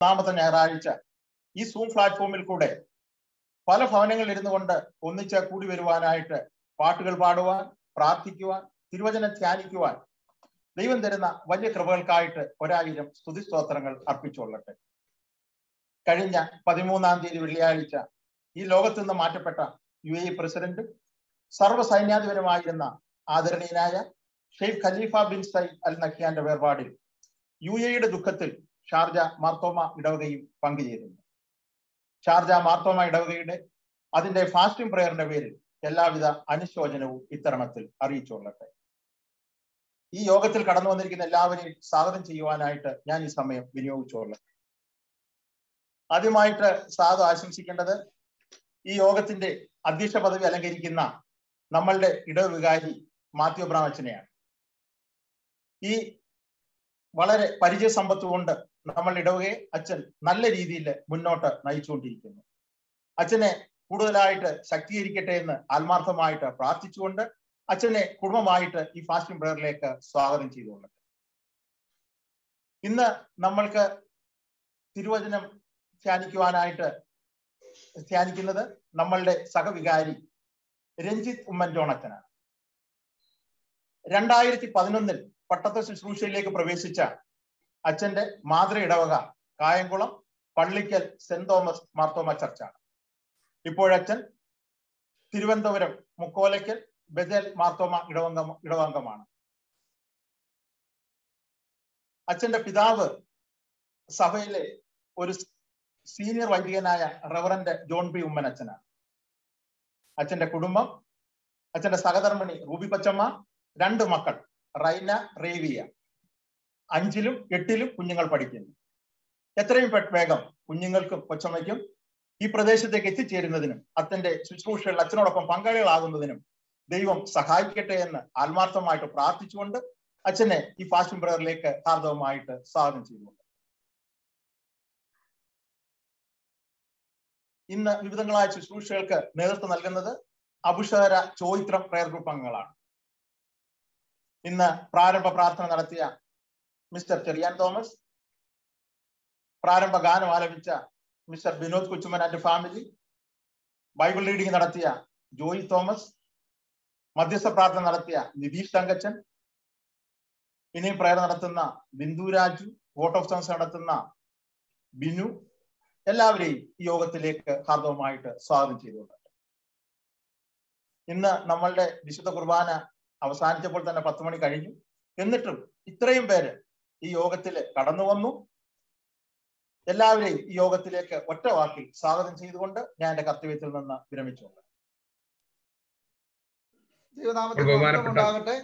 ഒന്നാമത്തെ ഞായറാഴ്ച ഈ സൂം പ്ലാറ്റ്ഫോമിൽ കൂടെ പല ഭവനങ്ങളിൽ ഇരുന്നു കൊണ്ട് ഒന്നിച്ച് കൂടി വരുവാനായിട്ട് പാട്ടുകൾ പാടുവാൻ പ്രാർത്ഥിക്കുവാൻ തിരുവചനം ധ്യാനിക്കുവാൻ ദൈവം തരുന്ന വലിയ കൃപകൾക്കായിട്ട് ഒരായിരം സ്തുതിസ്തോത്രങ്ങൾ അർപ്പിച്ചുകൊള്ളട്ടെ കഴിഞ്ഞ പതിമൂന്നാം തീയതി വെള്ളിയാഴ്ച ഈ ലോകത്ത് നിന്ന് മാറ്റപ്പെട്ട യു എ പ്രസിഡന്റ് സർവ്വ സൈന്യാധിപനുമായിരുന്ന ആദരണീയനായ Sheikh Khalifa bin Zayed Al നഖിയാന്റെ വേർപാടിൽ യു എയുടെ ദുഃഖത്തിൽ ഷാർജ മാർത്തോമ ഇടവകയും പങ്കുചേരുന്നു ഷാർജ മാർത്തോമ ഇടവകയുടെ അതിന്റെ ഫാസ്റ്റിംഗ് പ്രയറിന്റെ പേരിൽ എല്ലാവിധ അനുശോചനവും ഇത്തരണത്തിൽ അറിയിച്ചുകൊള്ളട്ടെ ഈ യോഗത്തിൽ കടന്നു വന്നിരിക്കുന്ന എല്ലാവരെയും സ്വാഗതം ചെയ്യുവാനായിട്ട് ഞാൻ ഈ സമയം വിനിയോഗിച്ചുകൊള്ളട്ടെ ആദ്യമായിട്ട് സ്വാഗതം ആശംസിക്കേണ്ടത് ഈ യോഗത്തിന്റെ അധ്യക്ഷ പദവി അലങ്കരിക്കുന്ന നമ്മളുടെ ഇടവികാരി മാത്യു ബ്രാമച്ചനെയാണ് ഈ വളരെ പരിചയ സമ്പത്ത് കൊണ്ട് നമ്മൾ ഇടവകയെ അച്ഛൻ നല്ല രീതിയിൽ മുന്നോട്ട് നയിച്ചുകൊണ്ടിരിക്കുന്നു അച്ഛനെ കൂടുതലായിട്ട് ശക്തീകരിക്കട്ടെ എന്ന് ആത്മാർത്ഥമായിട്ട് പ്രാർത്ഥിച്ചുകൊണ്ട് അച്ഛനെ കുടുംബമായിട്ട് ഈ ഫാസ്റ്റിംഗ് പ്രയറിലേക്ക് സ്വാഗതം ചെയ്തുകൊണ്ട് ഇന്ന് നമ്മൾക്ക് തിരുവചനം ധ്യാനിക്കുവാനായിട്ട് ധ്യാനിക്കുന്നത് നമ്മളുടെ സഹവികാരി രഞ്ജിത്ത് ഉമ്മൻ ജോണച്ചനാണ് രണ്ടായിരത്തി പതിനൊന്നിൽ പട്ടത്ത ശുശ്രൂഷയിലേക്ക് പ്രവേശിച്ച അച്ഛന്റെ മാതൃ ഇടവക കായംകുളം പള്ളിക്കൽ സെന്റ് തോമസ് മാർത്തോമ ചർച്ചാണ് ഇപ്പോഴച്ഛൻ തിരുവനന്തപുരം മുക്കോലയ്ക്കൽ ബദൽ മാർത്തോമ ഇടവംഗം ഇടവംഗമാണ് അച്ഛന്റെ പിതാവ് സഭയിലെ ഒരു സീനിയർ വൈദികനായ റവറന്റ് ജോൺ പി ഉമ്മൻ അച്ഛനാണ് അച്ഛന്റെ കുടുംബം അച്ഛന്റെ സഹധർമ്മിണി റൂബി പച്ചമ്മ രണ്ട് മക്കൾ റൈന റേവിയ അഞ്ചിലും എട്ടിലും കുഞ്ഞുങ്ങൾ പഠിക്കുന്നു എത്രയും വേഗം കുഞ്ഞുങ്ങൾക്കും കൊച്ചമ്മയ്ക്കും ഈ പ്രദേശത്തേക്ക് എത്തിച്ചേരുന്നതിനും അച്ഛന്റെ ശുശ്രൂഷകൾ അച്ഛനോടൊപ്പം പങ്കാളികളാകുന്നതിനും ദൈവം സഹായിക്കട്ടെ എന്ന് ആത്മാർത്ഥമായിട്ട് പ്രാർത്ഥിച്ചുകൊണ്ട് അച്ഛനെ ഈ ഫാസ്റ്റിംഗ് പ്രയറിലേക്ക് ഹാർദവമായിട്ട് സ്വാഗതം ചെയ്യുന്നുണ്ട് ഇന്ന് വിവിധങ്ങളായ ശുശ്രൂഷകൾക്ക് നേതൃത്വം നൽകുന്നത് അഭിഷേര ചോയിത്രം പ്രയർ ഗ്രൂപ്പ് അംഗങ്ങളാണ് ഇന്ന് പ്രാരംഭ പ്രാർത്ഥന നടത്തിയ മിസ്റ്റർ ചെറിയാൻ തോമസ് പ്രാരംഭ ഗാനം ആലപിച്ച mister Vinod Kuchuman and family Bible reading നടത്തിയ ജോയി തോമസ് മധ്യസ്ഥ പ്രാർത്ഥന നടത്തിയ നിതീഷ് തങ്കച്ചൻ ഇനിയും പ്രയർ നടത്തുന്ന Bindu Raju vote of thanks നടത്തുന്ന ബിനു എല്ലാവരെയും ഈ യോഗത്തിലേക്ക് ഹാർദവമായിട്ട് സ്വാഗതം ചെയ്തുകൊണ്ട് ഇന്ന് നമ്മളുടെ വിശുദ്ധ കുർബാന അവസാനിച്ചപ്പോൾ തന്നെ പത്ത് മണി കഴിഞ്ഞു എന്നിട്ടും ഇത്രയും പേര് ഈ യോഗത്തിൽ കടന്നു വന്നു എല്ലാവരെയും ഈ യോഗത്തിലേക്ക് ഒറ്റ വാക്കിൽ സ്വാഗതം ചെയ്തുകൊണ്ട് ഞാൻ എന്റെ കർത്തവ്യത്തിൽ നിന്ന് വിരമിച്ചുകൊണ്ട് ഉണ്ടാകട്ടെ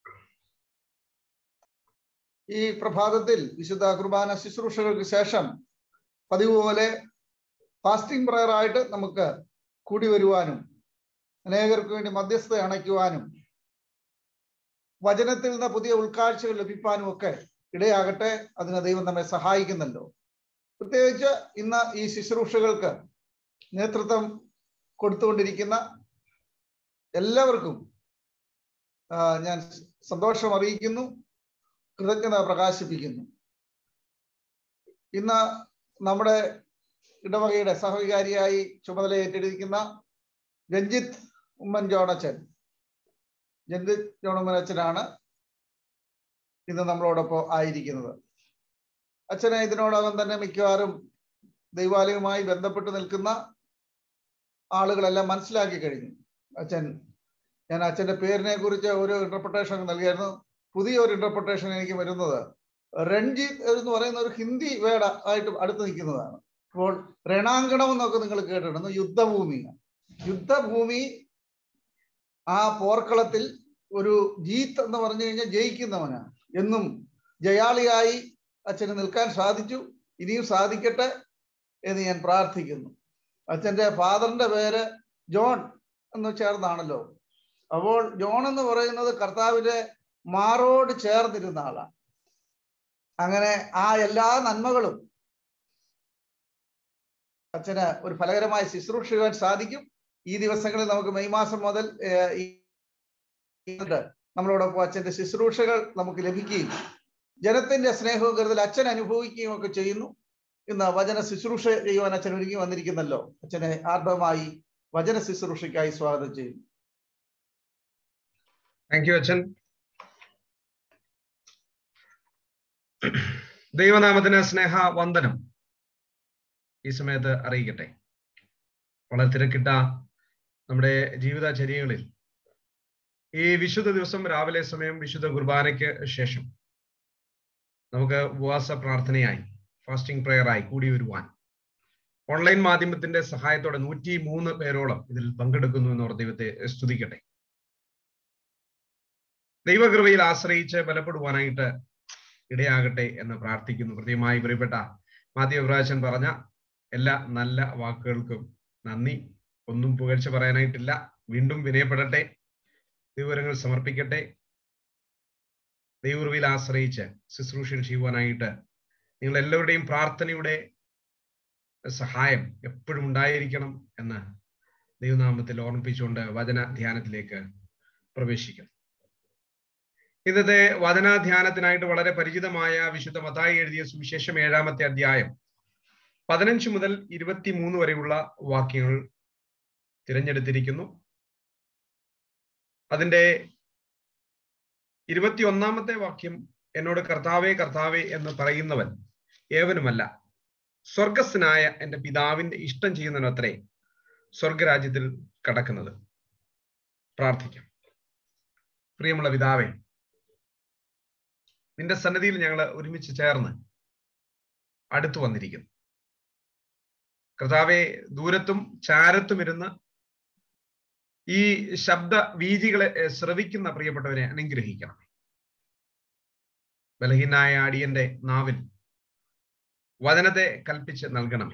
ഈ പ്രഭാതത്തിൽ വിശുദ്ധ കുർബാന ശുശ്രൂഷകൾക്ക് ശേഷം പതിവ് പോലെ ഫാസ്റ്റിംഗ് പ്രയർ ആയിട്ട് നമുക്ക് കൂടി വരുവാനും അനേകർക്ക് വേണ്ടി മധ്യസ്ഥത അണയ്ക്കുവാനും വചനത്തിൽ നിന്ന് പുതിയ ഉൾക്കാഴ്ചകൾ ലഭിക്കാനും ഒക്കെ ഇടയാകട്ടെ അതിന് ദൈവം നമ്മെ സഹായിക്കുന്നല്ലോ പ്രത്യേകിച്ച് ഇന്ന് ഈ ശുശ്രൂഷകൾക്ക് നേതൃത്വം കൊടുത്തുകൊണ്ടിരിക്കുന്ന എല്ലാവർക്കും ഞാൻ സന്തോഷം അറിയിക്കുന്നു കൃതജ്ഞത പ്രകാശിപ്പിക്കുന്നു ഇന്ന് നമ്മുടെ ഇടവകയുടെ സഹവികാരിയായി ചുമതല ഏറ്റെടുക്കുന്ന രഞ്ജിത്ത് ഉമ്മൻ ജോണച്ചൻ രഞ്ജിത്ത് ജോണമ്മൻ അച്ഛനാണ് ഇന്ന് നമ്മളോടൊപ്പം ആയിരിക്കുന്നത് അച്ഛനെ ഇതിനോടകം തന്നെ മിക്കവാറും ദൈവാലയവുമായി ബന്ധപ്പെട്ട് നിൽക്കുന്ന ആളുകളെല്ലാം മനസ്സിലാക്കി കഴിഞ്ഞു അച്ഛൻ ഞാൻ അച്ഛന്റെ പേരിനെ കുറിച്ച് ഒരു ഇന്റർപ്രിട്ടേഷൻ നൽകിയായിരുന്നു പുതിയ ഒരു ഇന്റർപ്രിട്ടേഷൻ എനിക്ക് വരുന്നത് രൺജിത്ത് എന്ന് പറയുന്ന ഒരു ഹിന്ദി വേട ആയിട്ട് അടുത്ത് നിൽക്കുന്നതാണ് അപ്പോൾ രണാങ്കണം എന്നൊക്കെ നിങ്ങൾ കേട്ടിട്ടുണ്ട് യുദ്ധഭൂമിയാണ് യുദ്ധഭൂമി ആ പോർക്കളത്തിൽ ഒരു ജീത്ത് എന്ന് പറഞ്ഞു കഴിഞ്ഞാൽ ജയിക്കുന്നവനാണ് എന്നും ജയാളിയായി അച്ഛന് നിൽക്കാൻ സാധിച്ചു ഇനിയും സാധിക്കട്ടെ എന്ന് ഞാൻ പ്രാർത്ഥിക്കുന്നു അച്ഛന്റെ ഫാദറിന്റെ പേര് ജോൺ എന്ന് ചേർന്നാണല്ലോ അപ്പോൾ ജോൺ എന്ന് പറയുന്നത് കർത്താവിന്റെ മാറോട് ചേർന്നിരുന്ന ആളാണ് അങ്ങനെ ആ എല്ലാ നന്മകളും അച്ഛന് ഒരു ഫലകരമായ ശുശ്രൂഷ ചെയ്യാൻ സാധിക്കും ഈ ദിവസങ്ങളിൽ നമുക്ക് മെയ് മാസം മുതൽ നമ്മളോടൊപ്പം അച്ഛന്റെ ശുശ്രൂഷകൾ നമുക്ക് ലഭിക്കുകയും ജനത്തിന്റെ സ്നേഹവും കരുതൽ അച്ഛൻ അനുഭവിക്കുകയും ഒക്കെ ചെയ്യുന്നു ഇന്ന് വചന ശുശ്രൂഷ ചെയ്യുവാൻ അച്ഛൻ ഒരുങ്ങി വന്നിരിക്കുന്നല്ലോ അച്ഛനെ ആർദ്രമായി വചന ശുശ്രൂഷയ്ക്കായി സ്വാഗതം ചെയ്യും താങ്ക് യു അച്ഛൻ ദൈവനാമത്തിന് സ്നേഹ വന്ദനം ഈ സമയത്ത് അറിയിക്കട്ടെ വളരെ തിരക്കിട്ട നമ്മുടെ ജീവിതചര്യകളിൽ ഈ വിശുദ്ധ ദിവസം രാവിലെ സമയം വിശുദ്ധ കുർബാനയ്ക്ക് ശേഷം നമുക്ക് ഉപവാസ പ്രാർത്ഥനയായി ഫാസ്റ്റിംഗ് പ്രയറായി കൂടി വരുവാൻ ഓൺലൈൻ മാധ്യമത്തിന്റെ സഹായത്തോടെ നൂറ്റി മൂന്ന് പേരോളം ഇതിൽ പങ്കെടുക്കുന്നു എന്നോർ ദൈവത്തെ സ്തുതിക്കട്ടെ ദൈവകൃപയിൽ ആശ്രയിച്ച് ബലപ്പെടുവാനായിട്ട് ഇടയാകട്ടെ എന്ന് പ്രാർത്ഥിക്കുന്നു കൃത്യമായി പ്രിയപ്പെട്ട മാത്യു പ്രാശൻ പറഞ്ഞ എല്ലാ നല്ല വാക്കുകൾക്കും നന്ദി ഒന്നും പുകഴ്ച പറയാനായിട്ടില്ല വീണ്ടും വിനയപ്പെടട്ടെ വിവരങ്ങൾ സമർപ്പിക്കട്ടെ ദൈവകൃപയിൽ ആശ്രയിച്ച് ശുശ്രൂഷ ചെയ്യുവാനായിട്ട് നിങ്ങൾ എല്ലാവരുടെയും പ്രാർത്ഥനയുടെ സഹായം എപ്പോഴും ഉണ്ടായിരിക്കണം എന്ന് ദൈവനാമത്തിൽ ഓർമ്മിപ്പിച്ചുകൊണ്ട് വചന ധ്യാനത്തിലേക്ക് പ്രവേശിക്കും ഇന്നത്തെ വചനാധ്യാനത്തിനായിട്ട് വളരെ പരിചിതമായ വിശുദ്ധ മതായി എഴുതിയ സുവിശേഷം ഏഴാമത്തെ അധ്യായം പതിനഞ്ച് മുതൽ ഇരുപത്തിമൂന്ന് വരെയുള്ള വാക്യങ്ങൾ തിരഞ്ഞെടുത്തിരിക്കുന്നു അതിന്റെ ഇരുപത്തിയൊന്നാമത്തെ വാക്യം എന്നോട് കർത്താവേ കർത്താവേ എന്ന് പറയുന്നവൻ ഏവനുമല്ല സ്വർഗസ്ഥനായ എൻ്റെ പിതാവിന്റെ ഇഷ്ടം ചെയ്യുന്നതിനത്രേ സ്വർഗരാജ്യത്തിൽ കടക്കുന്നത് പ്രാർത്ഥിക്കാം പ്രിയമുള്ള പിതാവേ നിന്റെ സന്നിധിയിൽ ഞങ്ങൾ ഒരുമിച്ച് ചേർന്ന് അടുത്തു വന്നിരിക്കുന്നു കർത്താവെ ദൂരത്തും ചാരത്തും ഇരുന്ന് ഈ ശബ്ദ വീജികളെ ശ്രവിക്കുന്ന പ്രിയപ്പെട്ടവരെ അനുഗ്രഹിക്കണം ബലഹീനായ അടിയന്റെ നാവിൽ വചനത്തെ കൽപ്പിച്ച് നൽകണമേ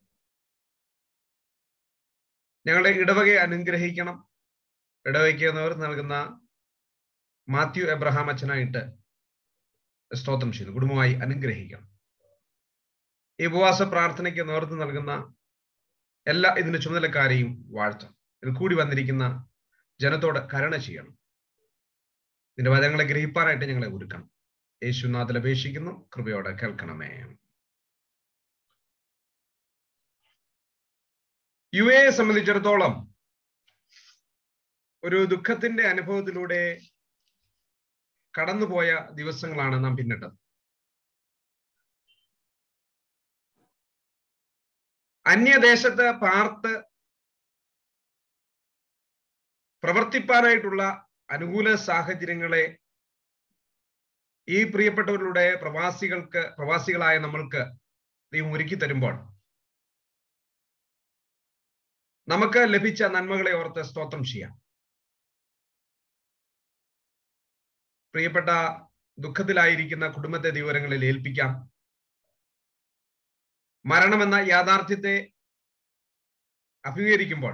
ഞങ്ങളുടെ ഇടവകയെ അനുഗ്രഹിക്കണം ഇടവയ്ക്ക് നേർന്ന് നൽകുന്ന മാത്യു എബ്രഹാം അച്ഛനായിട്ട് സ്തോത്രം ചെയ്യുന്നു കുടുംബമായി അനുഗ്രഹിക്കണം ഈ ഉപവാസ പ്രാർത്ഥനയ്ക്ക് നേതൃത്വം നൽകുന്ന എല്ലാ ഇതിന്റെ ചുമതലക്കാരെയും വാഴ്ത്തും ഇതിൽ കൂടി വന്നിരിക്കുന്ന ജനത്തോട് കരുണ ചെയ്യണം ഇതിന്റെ വചനങ്ങളെ ഗ്രഹിപ്പാനായിട്ട് ഞങ്ങളെ ഒരുക്കണം യേശുനാഥിൽ അപേക്ഷിക്കുന്നു കൃപയോടെ കേൾക്കണമേ യു എ സംബന്ധിച്ചിടത്തോളം ഒരു ദുഃഖത്തിന്റെ അനുഭവത്തിലൂടെ കടന്നുപോയ ദിവസങ്ങളാണ് നാം പിന്നിട്ടത് അന്യദേശത്ത് പാർത്ത് പ്രവർത്തിപ്പാനായിട്ടുള്ള അനുകൂല സാഹചര്യങ്ങളെ ഈ പ്രിയപ്പെട്ടവരുടെ പ്രവാസികൾക്ക് പ്രവാസികളായ നമ്മൾക്ക് ദൈവം ഒരുക്കി തരുമ്പോൾ നമുക്ക് ലഭിച്ച നന്മകളെ ഓർത്ത് സ്തോത്രം ചെയ്യാം പ്രിയപ്പെട്ട ദുഃഖത്തിലായിരിക്കുന്ന കുടുംബത്തെ ദൈവരങ്ങളിൽ ഏൽപ്പിക്കാം മരണമെന്ന യാഥാർത്ഥ്യത്തെ അഭിമുഖീകരിക്കുമ്പോൾ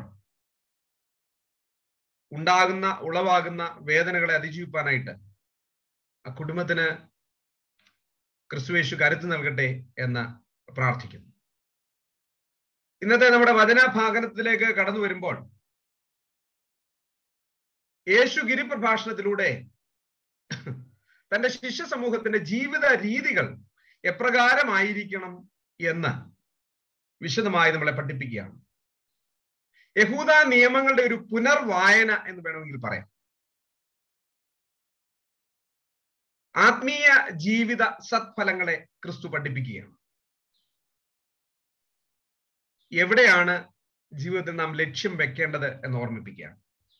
ഉണ്ടാകുന്ന ഉളവാകുന്ന വേദനകളെ അതിജീവിപ്പാനായിട്ട് ആ കുടുംബത്തിന് ക്രിസ്തുവേശു കരുത്ത് നൽകട്ടെ എന്ന് പ്രാർത്ഥിക്കുന്നു ഇന്നത്തെ നമ്മുടെ വചനാഭാഗനത്തിലേക്ക് കടന്നു വരുമ്പോൾ യേശു ഗിരിപ്രഭാഷണത്തിലൂടെ തന്റെ ശിഷ്യ സമൂഹത്തിന്റെ ജീവിത രീതികൾ എപ്രകാരമായിരിക്കണം എന്ന് വിശദമായി നമ്മളെ പഠിപ്പിക്കുകയാണ് യഹൂദ നിയമങ്ങളുടെ ഒരു പുനർവായന എന്ന് വേണമെങ്കിൽ പറയാം ആത്മീയ ജീവിത സത്ഫലങ്ങളെ ക്രിസ്തു പഠിപ്പിക്കുകയാണ് എവിടെയാണ് ജീവിതത്തിൽ നാം ലക്ഷ്യം വെക്കേണ്ടത് എന്ന് ഓർമ്മിപ്പിക്കുകയാണ്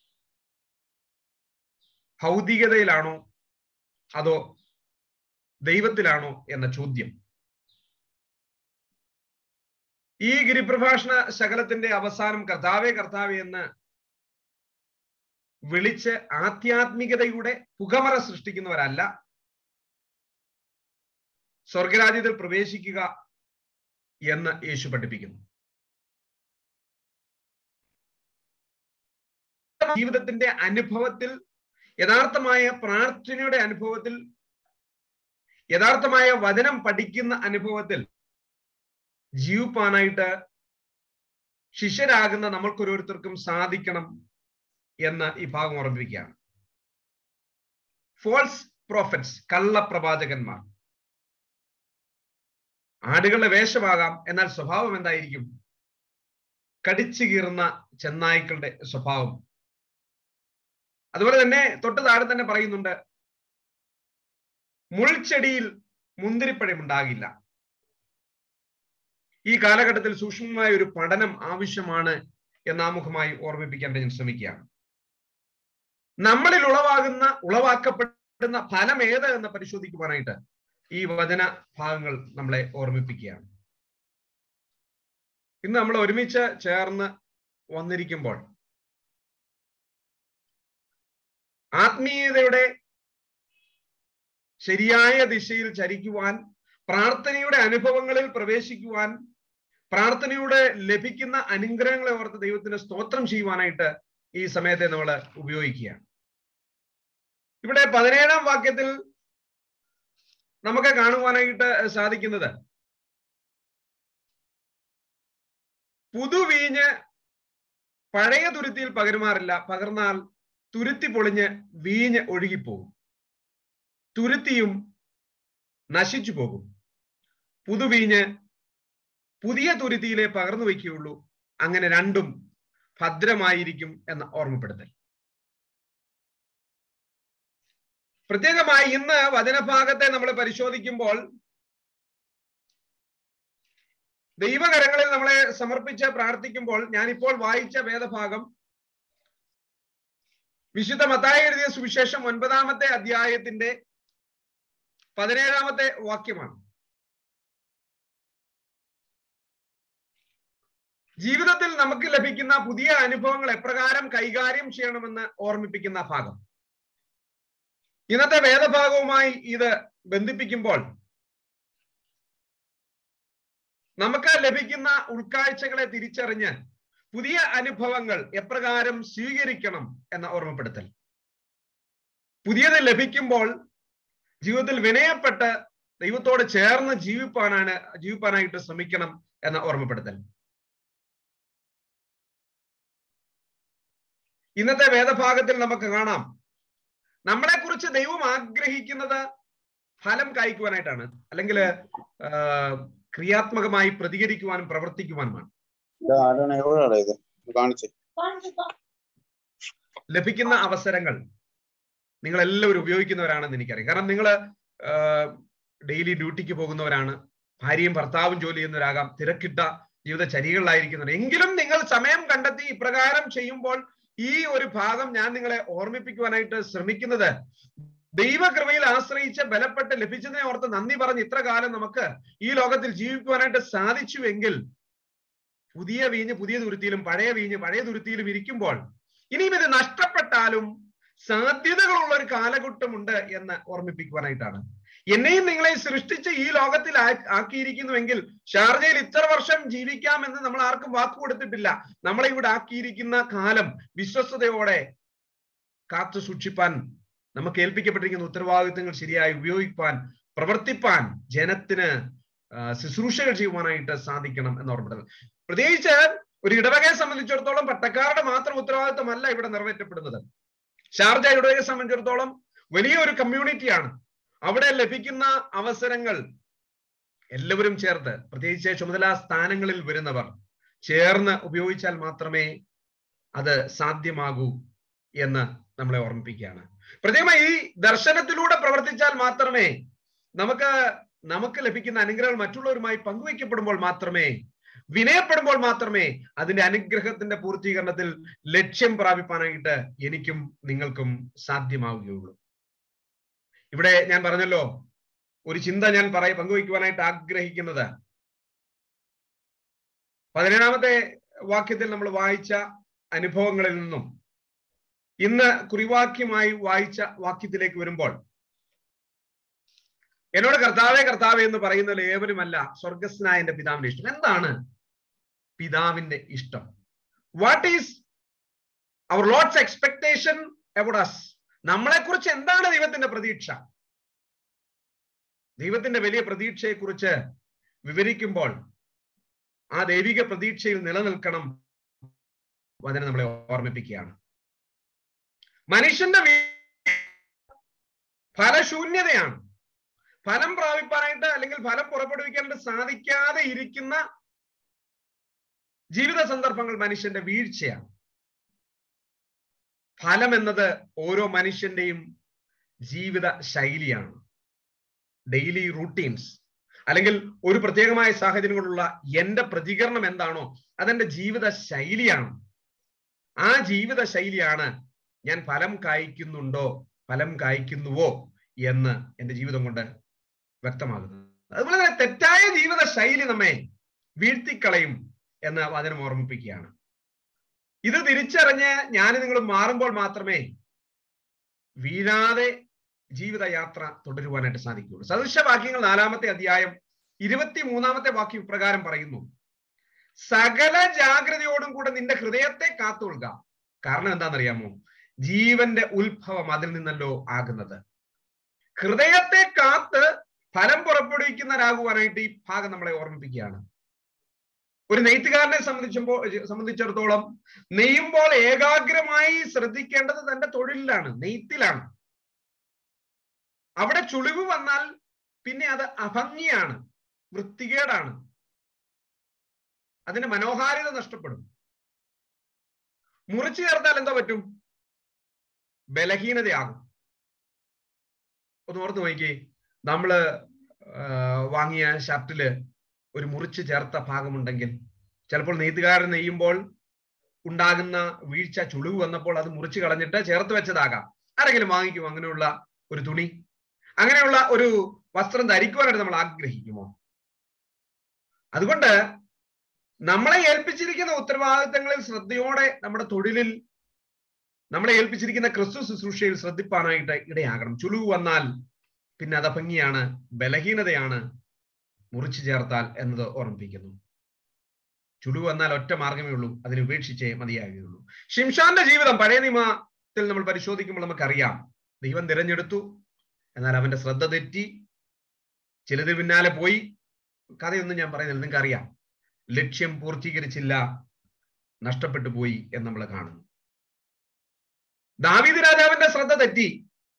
ഭൗതികതയിലാണോ അതോ ദൈവത്തിലാണോ എന്ന ചോദ്യം ഈ ഗിരിപ്രഭാഷണ ശകലത്തിന്റെ അവസാനം കർത്താവേ കർത്താവേ എന്ന് വിളിച്ച് ആധ്യാത്മികതയുടെ പുകമറ സൃഷ്ടിക്കുന്നവരല്ല സ്വർഗരാജ്യത്തിൽ പ്രവേശിക്കുക എന്ന് യേശു പഠിപ്പിക്കുന്നു ജീവിതത്തിന്റെ അനുഭവത്തിൽ യഥാർത്ഥമായ പ്രാർത്ഥനയുടെ അനുഭവത്തിൽ യഥാർത്ഥമായ വചനം പഠിക്കുന്ന അനുഭവത്തിൽ ജീവിപ്പാനായിട്ട് ശിഷ്യരാകുന്ന നമ്മൾക്കൊരോരുത്തർക്കും സാധിക്കണം എന്ന് ഈ ഭാഗം ഓർമ്മിപ്പിക്കുകയാണ് ഫോൾസ് പ്രോഫറ്റ്സ് കള്ളപ്രവാചകന്മാർ ആടുകളുടെ വേഷമാകാം എന്നാൽ സ്വഭാവം എന്തായിരിക്കും കടിച്ചു കീറുന്ന ചെന്നായ്ക്കളുടെ സ്വഭാവം അതുപോലെ തന്നെ തൊട്ട് താഴെ തന്നെ പറയുന്നുണ്ട് മുൾച്ചെടിയിൽ മുന്തിരിപ്പഴം ഉണ്ടാകില്ല ഈ കാലഘട്ടത്തിൽ സൂക്ഷ്മമായ ഒരു പഠനം ആവശ്യമാണ് എന്നാമുഖമായി ഓർമ്മിപ്പിക്കാൻ ഞാൻ ശ്രമിക്കുകയാണ് നമ്മളിൽ ഉളവാകുന്ന ഉളവാക്കപ്പെടുന്ന ഫലം ഏത് എന്ന് പരിശോധിക്കുവാനായിട്ട് ഈ വചന ഭാഗങ്ങൾ നമ്മളെ ഓർമ്മിപ്പിക്കുകയാണ് ഇന്ന് നമ്മൾ ഒരുമിച്ച് ചേർന്ന് വന്നിരിക്കുമ്പോൾ ആത്മീയതയുടെ ശരിയായ ദിശയിൽ ചരിക്കുവാൻ പ്രാർത്ഥനയുടെ അനുഭവങ്ങളിൽ പ്രവേശിക്കുവാൻ പ്രാർത്ഥനയുടെ ലഭിക്കുന്ന അനുഗ്രഹങ്ങളെ ഓർത്ത് ദൈവത്തിന് സ്തോത്രം ചെയ്യുവാനായിട്ട് ഈ സമയത്തെ നമ്മൾ ഉപയോഗിക്കുകയാണ് ഇവിടെ പതിനേഴാം വാക്യത്തിൽ നമുക്ക് കാണുവാനായിട്ട് സാധിക്കുന്നത് പുതുവീഞ്ഞ് പഴയ തുരുത്തിയിൽ പകരുമാറില്ല പകർന്നാൽ തുരുത്തി പൊളിഞ്ഞ് വീഞ്ഞ് ഒഴുകിപ്പോകും തുരുത്തിയും നശിച്ചു പോകും പുതുവീഞ്ഞ് പുതിയ തുരുത്തിയിലെ പകർന്നു വയ്ക്കുകയുള്ളൂ അങ്ങനെ രണ്ടും ഭദ്രമായിരിക്കും എന്ന ഓർമ്മപ്പെടുത്തൽ പ്രത്യേകമായി ഇന്ന് വചനഭാഗത്തെ നമ്മൾ പരിശോധിക്കുമ്പോൾ ദൈവകരങ്ങളിൽ നമ്മളെ സമർപ്പിച്ച് പ്രാർത്ഥിക്കുമ്പോൾ ഞാനിപ്പോൾ വായിച്ച വേദഭാഗം വിശുദ്ധ മത്തായി എഴുതിയ സുവിശേഷം ഒൻപതാമത്തെ അധ്യായത്തിന്റെ പതിനേഴാമത്തെ വാക്യമാണ് ജീവിതത്തിൽ നമുക്ക് ലഭിക്കുന്ന പുതിയ അനുഭവങ്ങൾ എപ്രകാരം കൈകാര്യം ചെയ്യണമെന്ന് ഓർമ്മിപ്പിക്കുന്ന ഭാഗം ഇന്നത്തെ വേദഭാഗവുമായി ഇത് ബന്ധിപ്പിക്കുമ്പോൾ നമുക്ക് ലഭിക്കുന്ന ഉൾക്കാഴ്ചകളെ തിരിച്ചറിഞ്ഞ് പുതിയ അനുഭവങ്ങൾ എപ്രകാരം സ്വീകരിക്കണം എന്ന ഓർമ്മപ്പെടുത്തൽ പുതിയത് ലഭിക്കുമ്പോൾ ജീവിതത്തിൽ വിനയപ്പെട്ട് ദൈവത്തോട് ചേർന്ന് ജീവിപ്പാനാണ് ജീവിപ്പാനായിട്ട് ശ്രമിക്കണം എന്ന ഓർമ്മപ്പെടുത്തൽ ഇന്നത്തെ വേദഭാഗത്തിൽ നമുക്ക് കാണാം നമ്മളെ കുറിച്ച് ദൈവം ആഗ്രഹിക്കുന്നത് ഫലം കായ്ക്കുവാനായിട്ടാണ് അല്ലെങ്കിൽ ക്രിയാത്മകമായി പ്രതികരിക്കുവാനും പ്രവർത്തിക്കുവാനുമാണ് ലഭിക്കുന്ന അവസരങ്ങൾ നിങ്ങൾ എല്ലാവരും ഉപയോഗിക്കുന്നവരാണെന്ന് എനിക്കറിയാം കാരണം നിങ്ങൾ ഡെയിലി ഡ്യൂട്ടിക്ക് പോകുന്നവരാണ് ഭാര്യയും ഭർത്താവും ജോലി ചെയ്യുന്നവരാകാം തിരക്കിട്ട ജീവിതചര്യകളിലായിരിക്കുന്നവർ എങ്കിലും നിങ്ങൾ സമയം കണ്ടെത്തി ഇപ്രകാരം ചെയ്യുമ്പോൾ ഈ ഒരു ഭാഗം ഞാൻ നിങ്ങളെ ഓർമ്മിപ്പിക്കുവാനായിട്ട് ശ്രമിക്കുന്നത് ദൈവകൃപയിൽ ആശ്രയിച്ച് ബലപ്പെട്ട് ലഭിച്ചതിനെ ഓർത്ത് നന്ദി പറഞ്ഞ് ഇത്ര കാലം നമുക്ക് ഈ ലോകത്തിൽ ജീവിക്കുവാനായിട്ട് സാധിച്ചുവെങ്കിൽ പുതിയ വീഞ്ഞ് പുതിയ തുരുത്തിയിലും പഴയ വീഞ്ഞ് പഴയ തുരുത്തിയിലും ഇരിക്കുമ്പോൾ ഇനിയും ഇത് നഷ്ടപ്പെട്ടാലും സാധ്യതകളുള്ള ഒരു കാലഘട്ടമുണ്ട് എന്ന് ഓർമ്മിപ്പിക്കുവാനായിട്ടാണ് എന്നെയും നിങ്ങളെ സൃഷ്ടിച്ച് ഈ ലോകത്തിൽ ആക്കിയിരിക്കുന്നുവെങ്കിൽ ഷാർജയിൽ ഇത്ര വർഷം ജീവിക്കാമെന്ന് നമ്മൾ ആർക്കും വാക്ക് കൊടുത്തിട്ടില്ല നമ്മളെ ഇവിടെ ആക്കിയിരിക്കുന്ന കാലം വിശ്വസ്തയോടെ കാത്തു സൂക്ഷിപ്പാൻ നമുക്ക് ഏൽപ്പിക്കപ്പെട്ടിരിക്കുന്ന ഉത്തരവാദിത്തങ്ങൾ ശരിയായി ഉപയോഗിപ്പാൻ പ്രവർത്തിപ്പാൻ ജനത്തിന് ശുശ്രൂഷകൾ ചെയ്യുവാനായിട്ട് സാധിക്കണം എന്ന് ഓർമ്മപ്പെടുന്നത് പ്രത്യേകിച്ച് ഒരു ഇടവകയെ സംബന്ധിച്ചിടത്തോളം പട്ടക്കാരുടെ മാത്രം ഉത്തരവാദിത്തമല്ല ഇവിടെ നിറവേറ്റപ്പെടുന്നത് ഷാർജ ഇടവകയെ സംബന്ധിച്ചിടത്തോളം വലിയൊരു കമ്മ്യൂണിറ്റിയാണ് അവിടെ ലഭിക്കുന്ന അവസരങ്ങൾ എല്ലാവരും ചേർത്ത് പ്രത്യേകിച്ച് ചുമതലാ സ്ഥാനങ്ങളിൽ വരുന്നവർ ചേർന്ന് ഉപയോഗിച്ചാൽ മാത്രമേ അത് സാധ്യമാകൂ എന്ന് നമ്മളെ ഓർമ്മിപ്പിക്കുകയാണ് പ്രത്യേകമായി ഈ ദർശനത്തിലൂടെ പ്രവർത്തിച്ചാൽ മാത്രമേ നമുക്ക് നമുക്ക് ലഭിക്കുന്ന അനുഗ്രഹങ്ങൾ മറ്റുള്ളവരുമായി പങ്കുവയ്ക്കപ്പെടുമ്പോൾ മാത്രമേ വിനയപ്പെടുമ്പോൾ മാത്രമേ അതിന്റെ അനുഗ്രഹത്തിന്റെ പൂർത്തീകരണത്തിൽ ലക്ഷ്യം പ്രാപിപ്പാനായിട്ട് എനിക്കും നിങ്ങൾക്കും സാധ്യമാവുകയുള്ളൂ ഇവിടെ ഞാൻ പറഞ്ഞല്ലോ ഒരു ചിന്ത ഞാൻ പറയ പങ്കുവയ്ക്കുവാനായിട്ട് ആഗ്രഹിക്കുന്നത് പതിനേഴാമത്തെ വാക്യത്തിൽ നമ്മൾ വായിച്ച അനുഭവങ്ങളിൽ നിന്നും ഇന്ന് കുറിവാക്യമായി വായിച്ച വാക്യത്തിലേക്ക് വരുമ്പോൾ എന്നോട് കർത്താവേ കർത്താവേ എന്ന് പറയുന്ന ഏവരുമല്ല സ്വർഗസ്നായ എന്റെ പിതാവിന്റെ ഇഷ്ടം എന്താണ് പിതാവിന്റെ ഇഷ്ടം what is our lord's expectation about us നമ്മളെ കുറിച്ച് എന്താണ് ദൈവത്തിന്റെ പ്രതീക്ഷ ദൈവത്തിന്റെ വലിയ പ്രതീക്ഷയെ കുറിച്ച് വിവരിക്കുമ്പോൾ ആ ദൈവിക പ്രതീക്ഷയിൽ നിലനിൽക്കണം വചനം നമ്മളെ ഓർമ്മിപ്പിക്കുകയാണ് മനുഷ്യന്റെ ഫലശൂന്യതയാണ് ഫലം പ്രാപിപ്പാനായിട്ട് അല്ലെങ്കിൽ ഫലം പുറപ്പെടുവിക്കാനായിട്ട് സാധിക്കാതെ ഇരിക്കുന്ന ജീവിത സന്ദർഭങ്ങൾ മനുഷ്യന്റെ വീഴ്ചയാണ് ഫലം എന്നത് ഓരോ മനുഷ്യന്റെയും ജീവിത ശൈലിയാണ് ഡെയിലി റൂട്ടീൻസ് അല്ലെങ്കിൽ ഒരു പ്രത്യേകമായ സാഹചര്യങ്ങളുള്ള എന്റെ പ്രതികരണം എന്താണോ അതെന്റെ ജീവിത ശൈലിയാണ് ആ ജീവിത ശൈലിയാണ് ഞാൻ ഫലം കായ്ക്കുന്നുണ്ടോ ഫലം കായ്ക്കുന്നുവോ എന്ന് എന്റെ ജീവിതം കൊണ്ട് വ്യക്തമാകുന്നത് അതുപോലെ തന്നെ തെറ്റായ ജീവിത ശൈലി നമ്മെ വീഴ്ത്തിക്കളയും എന്ന് വചനം ഓർമ്മിപ്പിക്കുകയാണ് ഇത് തിരിച്ചറിഞ്ഞ് ഞാൻ നിങ്ങൾ മാറുമ്പോൾ മാത്രമേ വീഴാതെ ജീവിതയാത്ര തുടരുവാനായിട്ട് സാധിക്കുകയുള്ളൂ സദൃശവാക്യങ്ങൾ നാലാമത്തെ അധ്യായം ഇരുപത്തി മൂന്നാമത്തെ വാക്യം ഇപ്രകാരം പറയുന്നു സകല ജാഗ്രതയോടും കൂടെ നിന്റെ ഹൃദയത്തെ കാത്തുകൊള്ളുക കാരണം എന്താണെന്നറിയാമോ ജീവന്റെ ഉത്ഭവം അതിൽ നിന്നല്ലോ ആകുന്നത് ഹൃദയത്തെ കാത്ത് ഫലം പുറപ്പെടുവിക്കുന്നവരാകുവാനായിട്ട് ഈ ഭാഗം നമ്മളെ ഓർമ്മിപ്പിക്കുകയാണ് ഒരു നെയ്ത്തുകാരനെ സംബന്ധിച്ചപ്പോൾ സംബന്ധിച്ചിടത്തോളം നെയ്യുമ്പോൾ ഏകാഗ്രമായി ശ്രദ്ധിക്കേണ്ടത് തന്റെ തൊഴിലിലാണ് നെയ്ത്തിലാണ് അവിടെ ചുളിവ് വന്നാൽ പിന്നെ അത് അഭംഗിയാണ് വൃത്തികേടാണ് അതിന്റെ മനോഹാരിത നഷ്ടപ്പെടും മുറിച്ചു ചേർത്താൽ എന്താ പറ്റും ബലഹീനതയാകും ഒന്ന് ഓർത്ത് നോക്കിയേ നമ്മള് വാങ്ങിയ ഷർട്ടില് ഒരു മുറിച്ച് ചേർത്ത ഭാഗമുണ്ടെങ്കിൽ ചിലപ്പോൾ നെയ്ത്തുകാരൻ നെയ്യുമ്പോൾ ഉണ്ടാകുന്ന വീഴ്ച ചുളിവ് വന്നപ്പോൾ അത് മുറിച്ച് കളഞ്ഞിട്ട് ചേർത്ത് വെച്ചതാകാം ആരെങ്കിലും വാങ്ങിക്കുമോ അങ്ങനെയുള്ള ഒരു തുണി അങ്ങനെയുള്ള ഒരു വസ്ത്രം ധരിക്കുവാനായിട്ട് നമ്മൾ ആഗ്രഹിക്കുമോ അതുകൊണ്ട് നമ്മളെ ഏൽപ്പിച്ചിരിക്കുന്ന ഉത്തരവാദിത്തങ്ങളിൽ ശ്രദ്ധയോടെ നമ്മുടെ തൊഴിലിൽ നമ്മളെ ഏൽപ്പിച്ചിരിക്കുന്ന ക്രിസ്തു ശുശ്രൂഷയിൽ ശ്രദ്ധിപ്പാനായിട്ട് ഇടയാകണം ചുളിവ് വന്നാൽ പിന്നെ അത് ഭംഗിയാണ് ബലഹീനതയാണ് മുറിച്ചു ചേർത്താൽ എന്നത് ഓർമ്മിപ്പിക്കുന്നു ചുളിവ് വന്നാൽ ഒറ്റ മാർഗമേ ഉള്ളൂ അതിനെ ഉപേക്ഷിച്ചേ മതിയാകുകയുള്ളൂ ഷിംഷാന്റെ ജീവിതം പഴയ നിയമത്തിൽ നമ്മൾ പരിശോധിക്കുമ്പോൾ നമുക്കറിയാം ദൈവം തിരഞ്ഞെടുത്തു എന്നാൽ അവന്റെ ശ്രദ്ധ തെറ്റി ചിലത് പിന്നാലെ പോയി കഥയൊന്നും ഞാൻ പറയുന്നില്ല നിങ്ങൾക്ക് അറിയാം ലക്ഷ്യം പൂർത്തീകരിച്ചില്ല നഷ്ടപ്പെട്ടു പോയി എന്ന് നമ്മൾ കാണുന്നു ദാവീദ് രാജാവിന്റെ ശ്രദ്ധ തെറ്റി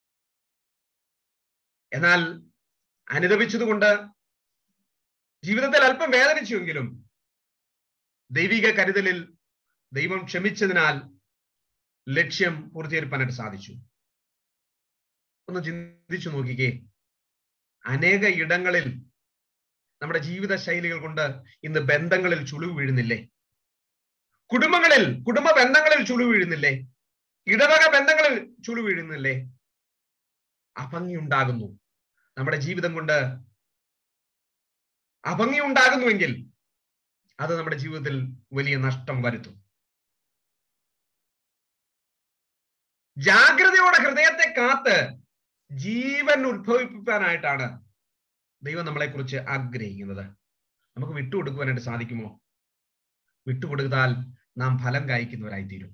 എന്നാൽ അനുദപിച്ചതുകൊണ്ട് ജീവിതത്തിൽ അല്പം വേദനിച്ചുവെങ്കിലും ദൈവിക കരുതലിൽ ദൈവം ക്ഷമിച്ചതിനാൽ ലക്ഷ്യം പൂർത്തീകരിക്കാനായിട്ട് സാധിച്ചു ഒന്ന് ചിന്തിച്ചു നോക്കിക്കേ അനേക ഇടങ്ങളിൽ നമ്മുടെ ജീവിത ശൈലികൾ കൊണ്ട് ഇന്ന് ബന്ധങ്ങളിൽ ചുളിവ് വീഴുന്നില്ലേ കുടുംബങ്ങളിൽ കുടുംബ ബന്ധങ്ങളിൽ ചുളിവ് വീഴുന്നില്ലേ ഇടവക ബന്ധങ്ങളിൽ ചുളിവ് വീഴുന്നില്ലേ അഭംഗി ഉണ്ടാകുന്നു നമ്മുടെ ജീവിതം കൊണ്ട് അഭംഗി ഉണ്ടാകുന്നുവെങ്കിൽ അത് നമ്മുടെ ജീവിതത്തിൽ വലിയ നഷ്ടം വരുത്തും ജാഗ്രതയോടെ ഹൃദയത്തെ കാത്ത് ജീവൻ ഉത്ഭവിപ്പിക്കാനായിട്ടാണ് ദൈവം നമ്മളെ കുറിച്ച് ആഗ്രഹിക്കുന്നത് നമുക്ക് വിട്ടുകൊടുക്കുവാനായിട്ട് സാധിക്കുമോ വിട്ടുകൊടുത്താൽ നാം ഫലം കായ്ക്കുന്നവരായിത്തീരും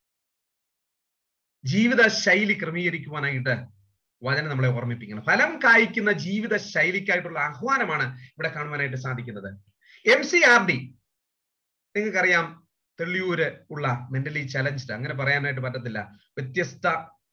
ജീവിത ശൈലി ക്രമീകരിക്കുവാനായിട്ട് വചനം നമ്മളെ ഓർമ്മിപ്പിക്കണം ഫലം കായ്ക്കുന്ന ജീവിത ശൈലിക്കായിട്ടുള്ള ആഹ്വാനമാണ് ഇവിടെ കാണുവാനായിട്ട് സാധിക്കുന്നത് എം സി ആർ ഡി നിങ്ങൾക്കറിയാം തെള്ളിയൂര് ഉള്ള മെന്റലി ചലഞ്ച്ഡ് അങ്ങനെ പറയാനായിട്ട് പറ്റത്തില്ല വ്യത്യസ്ത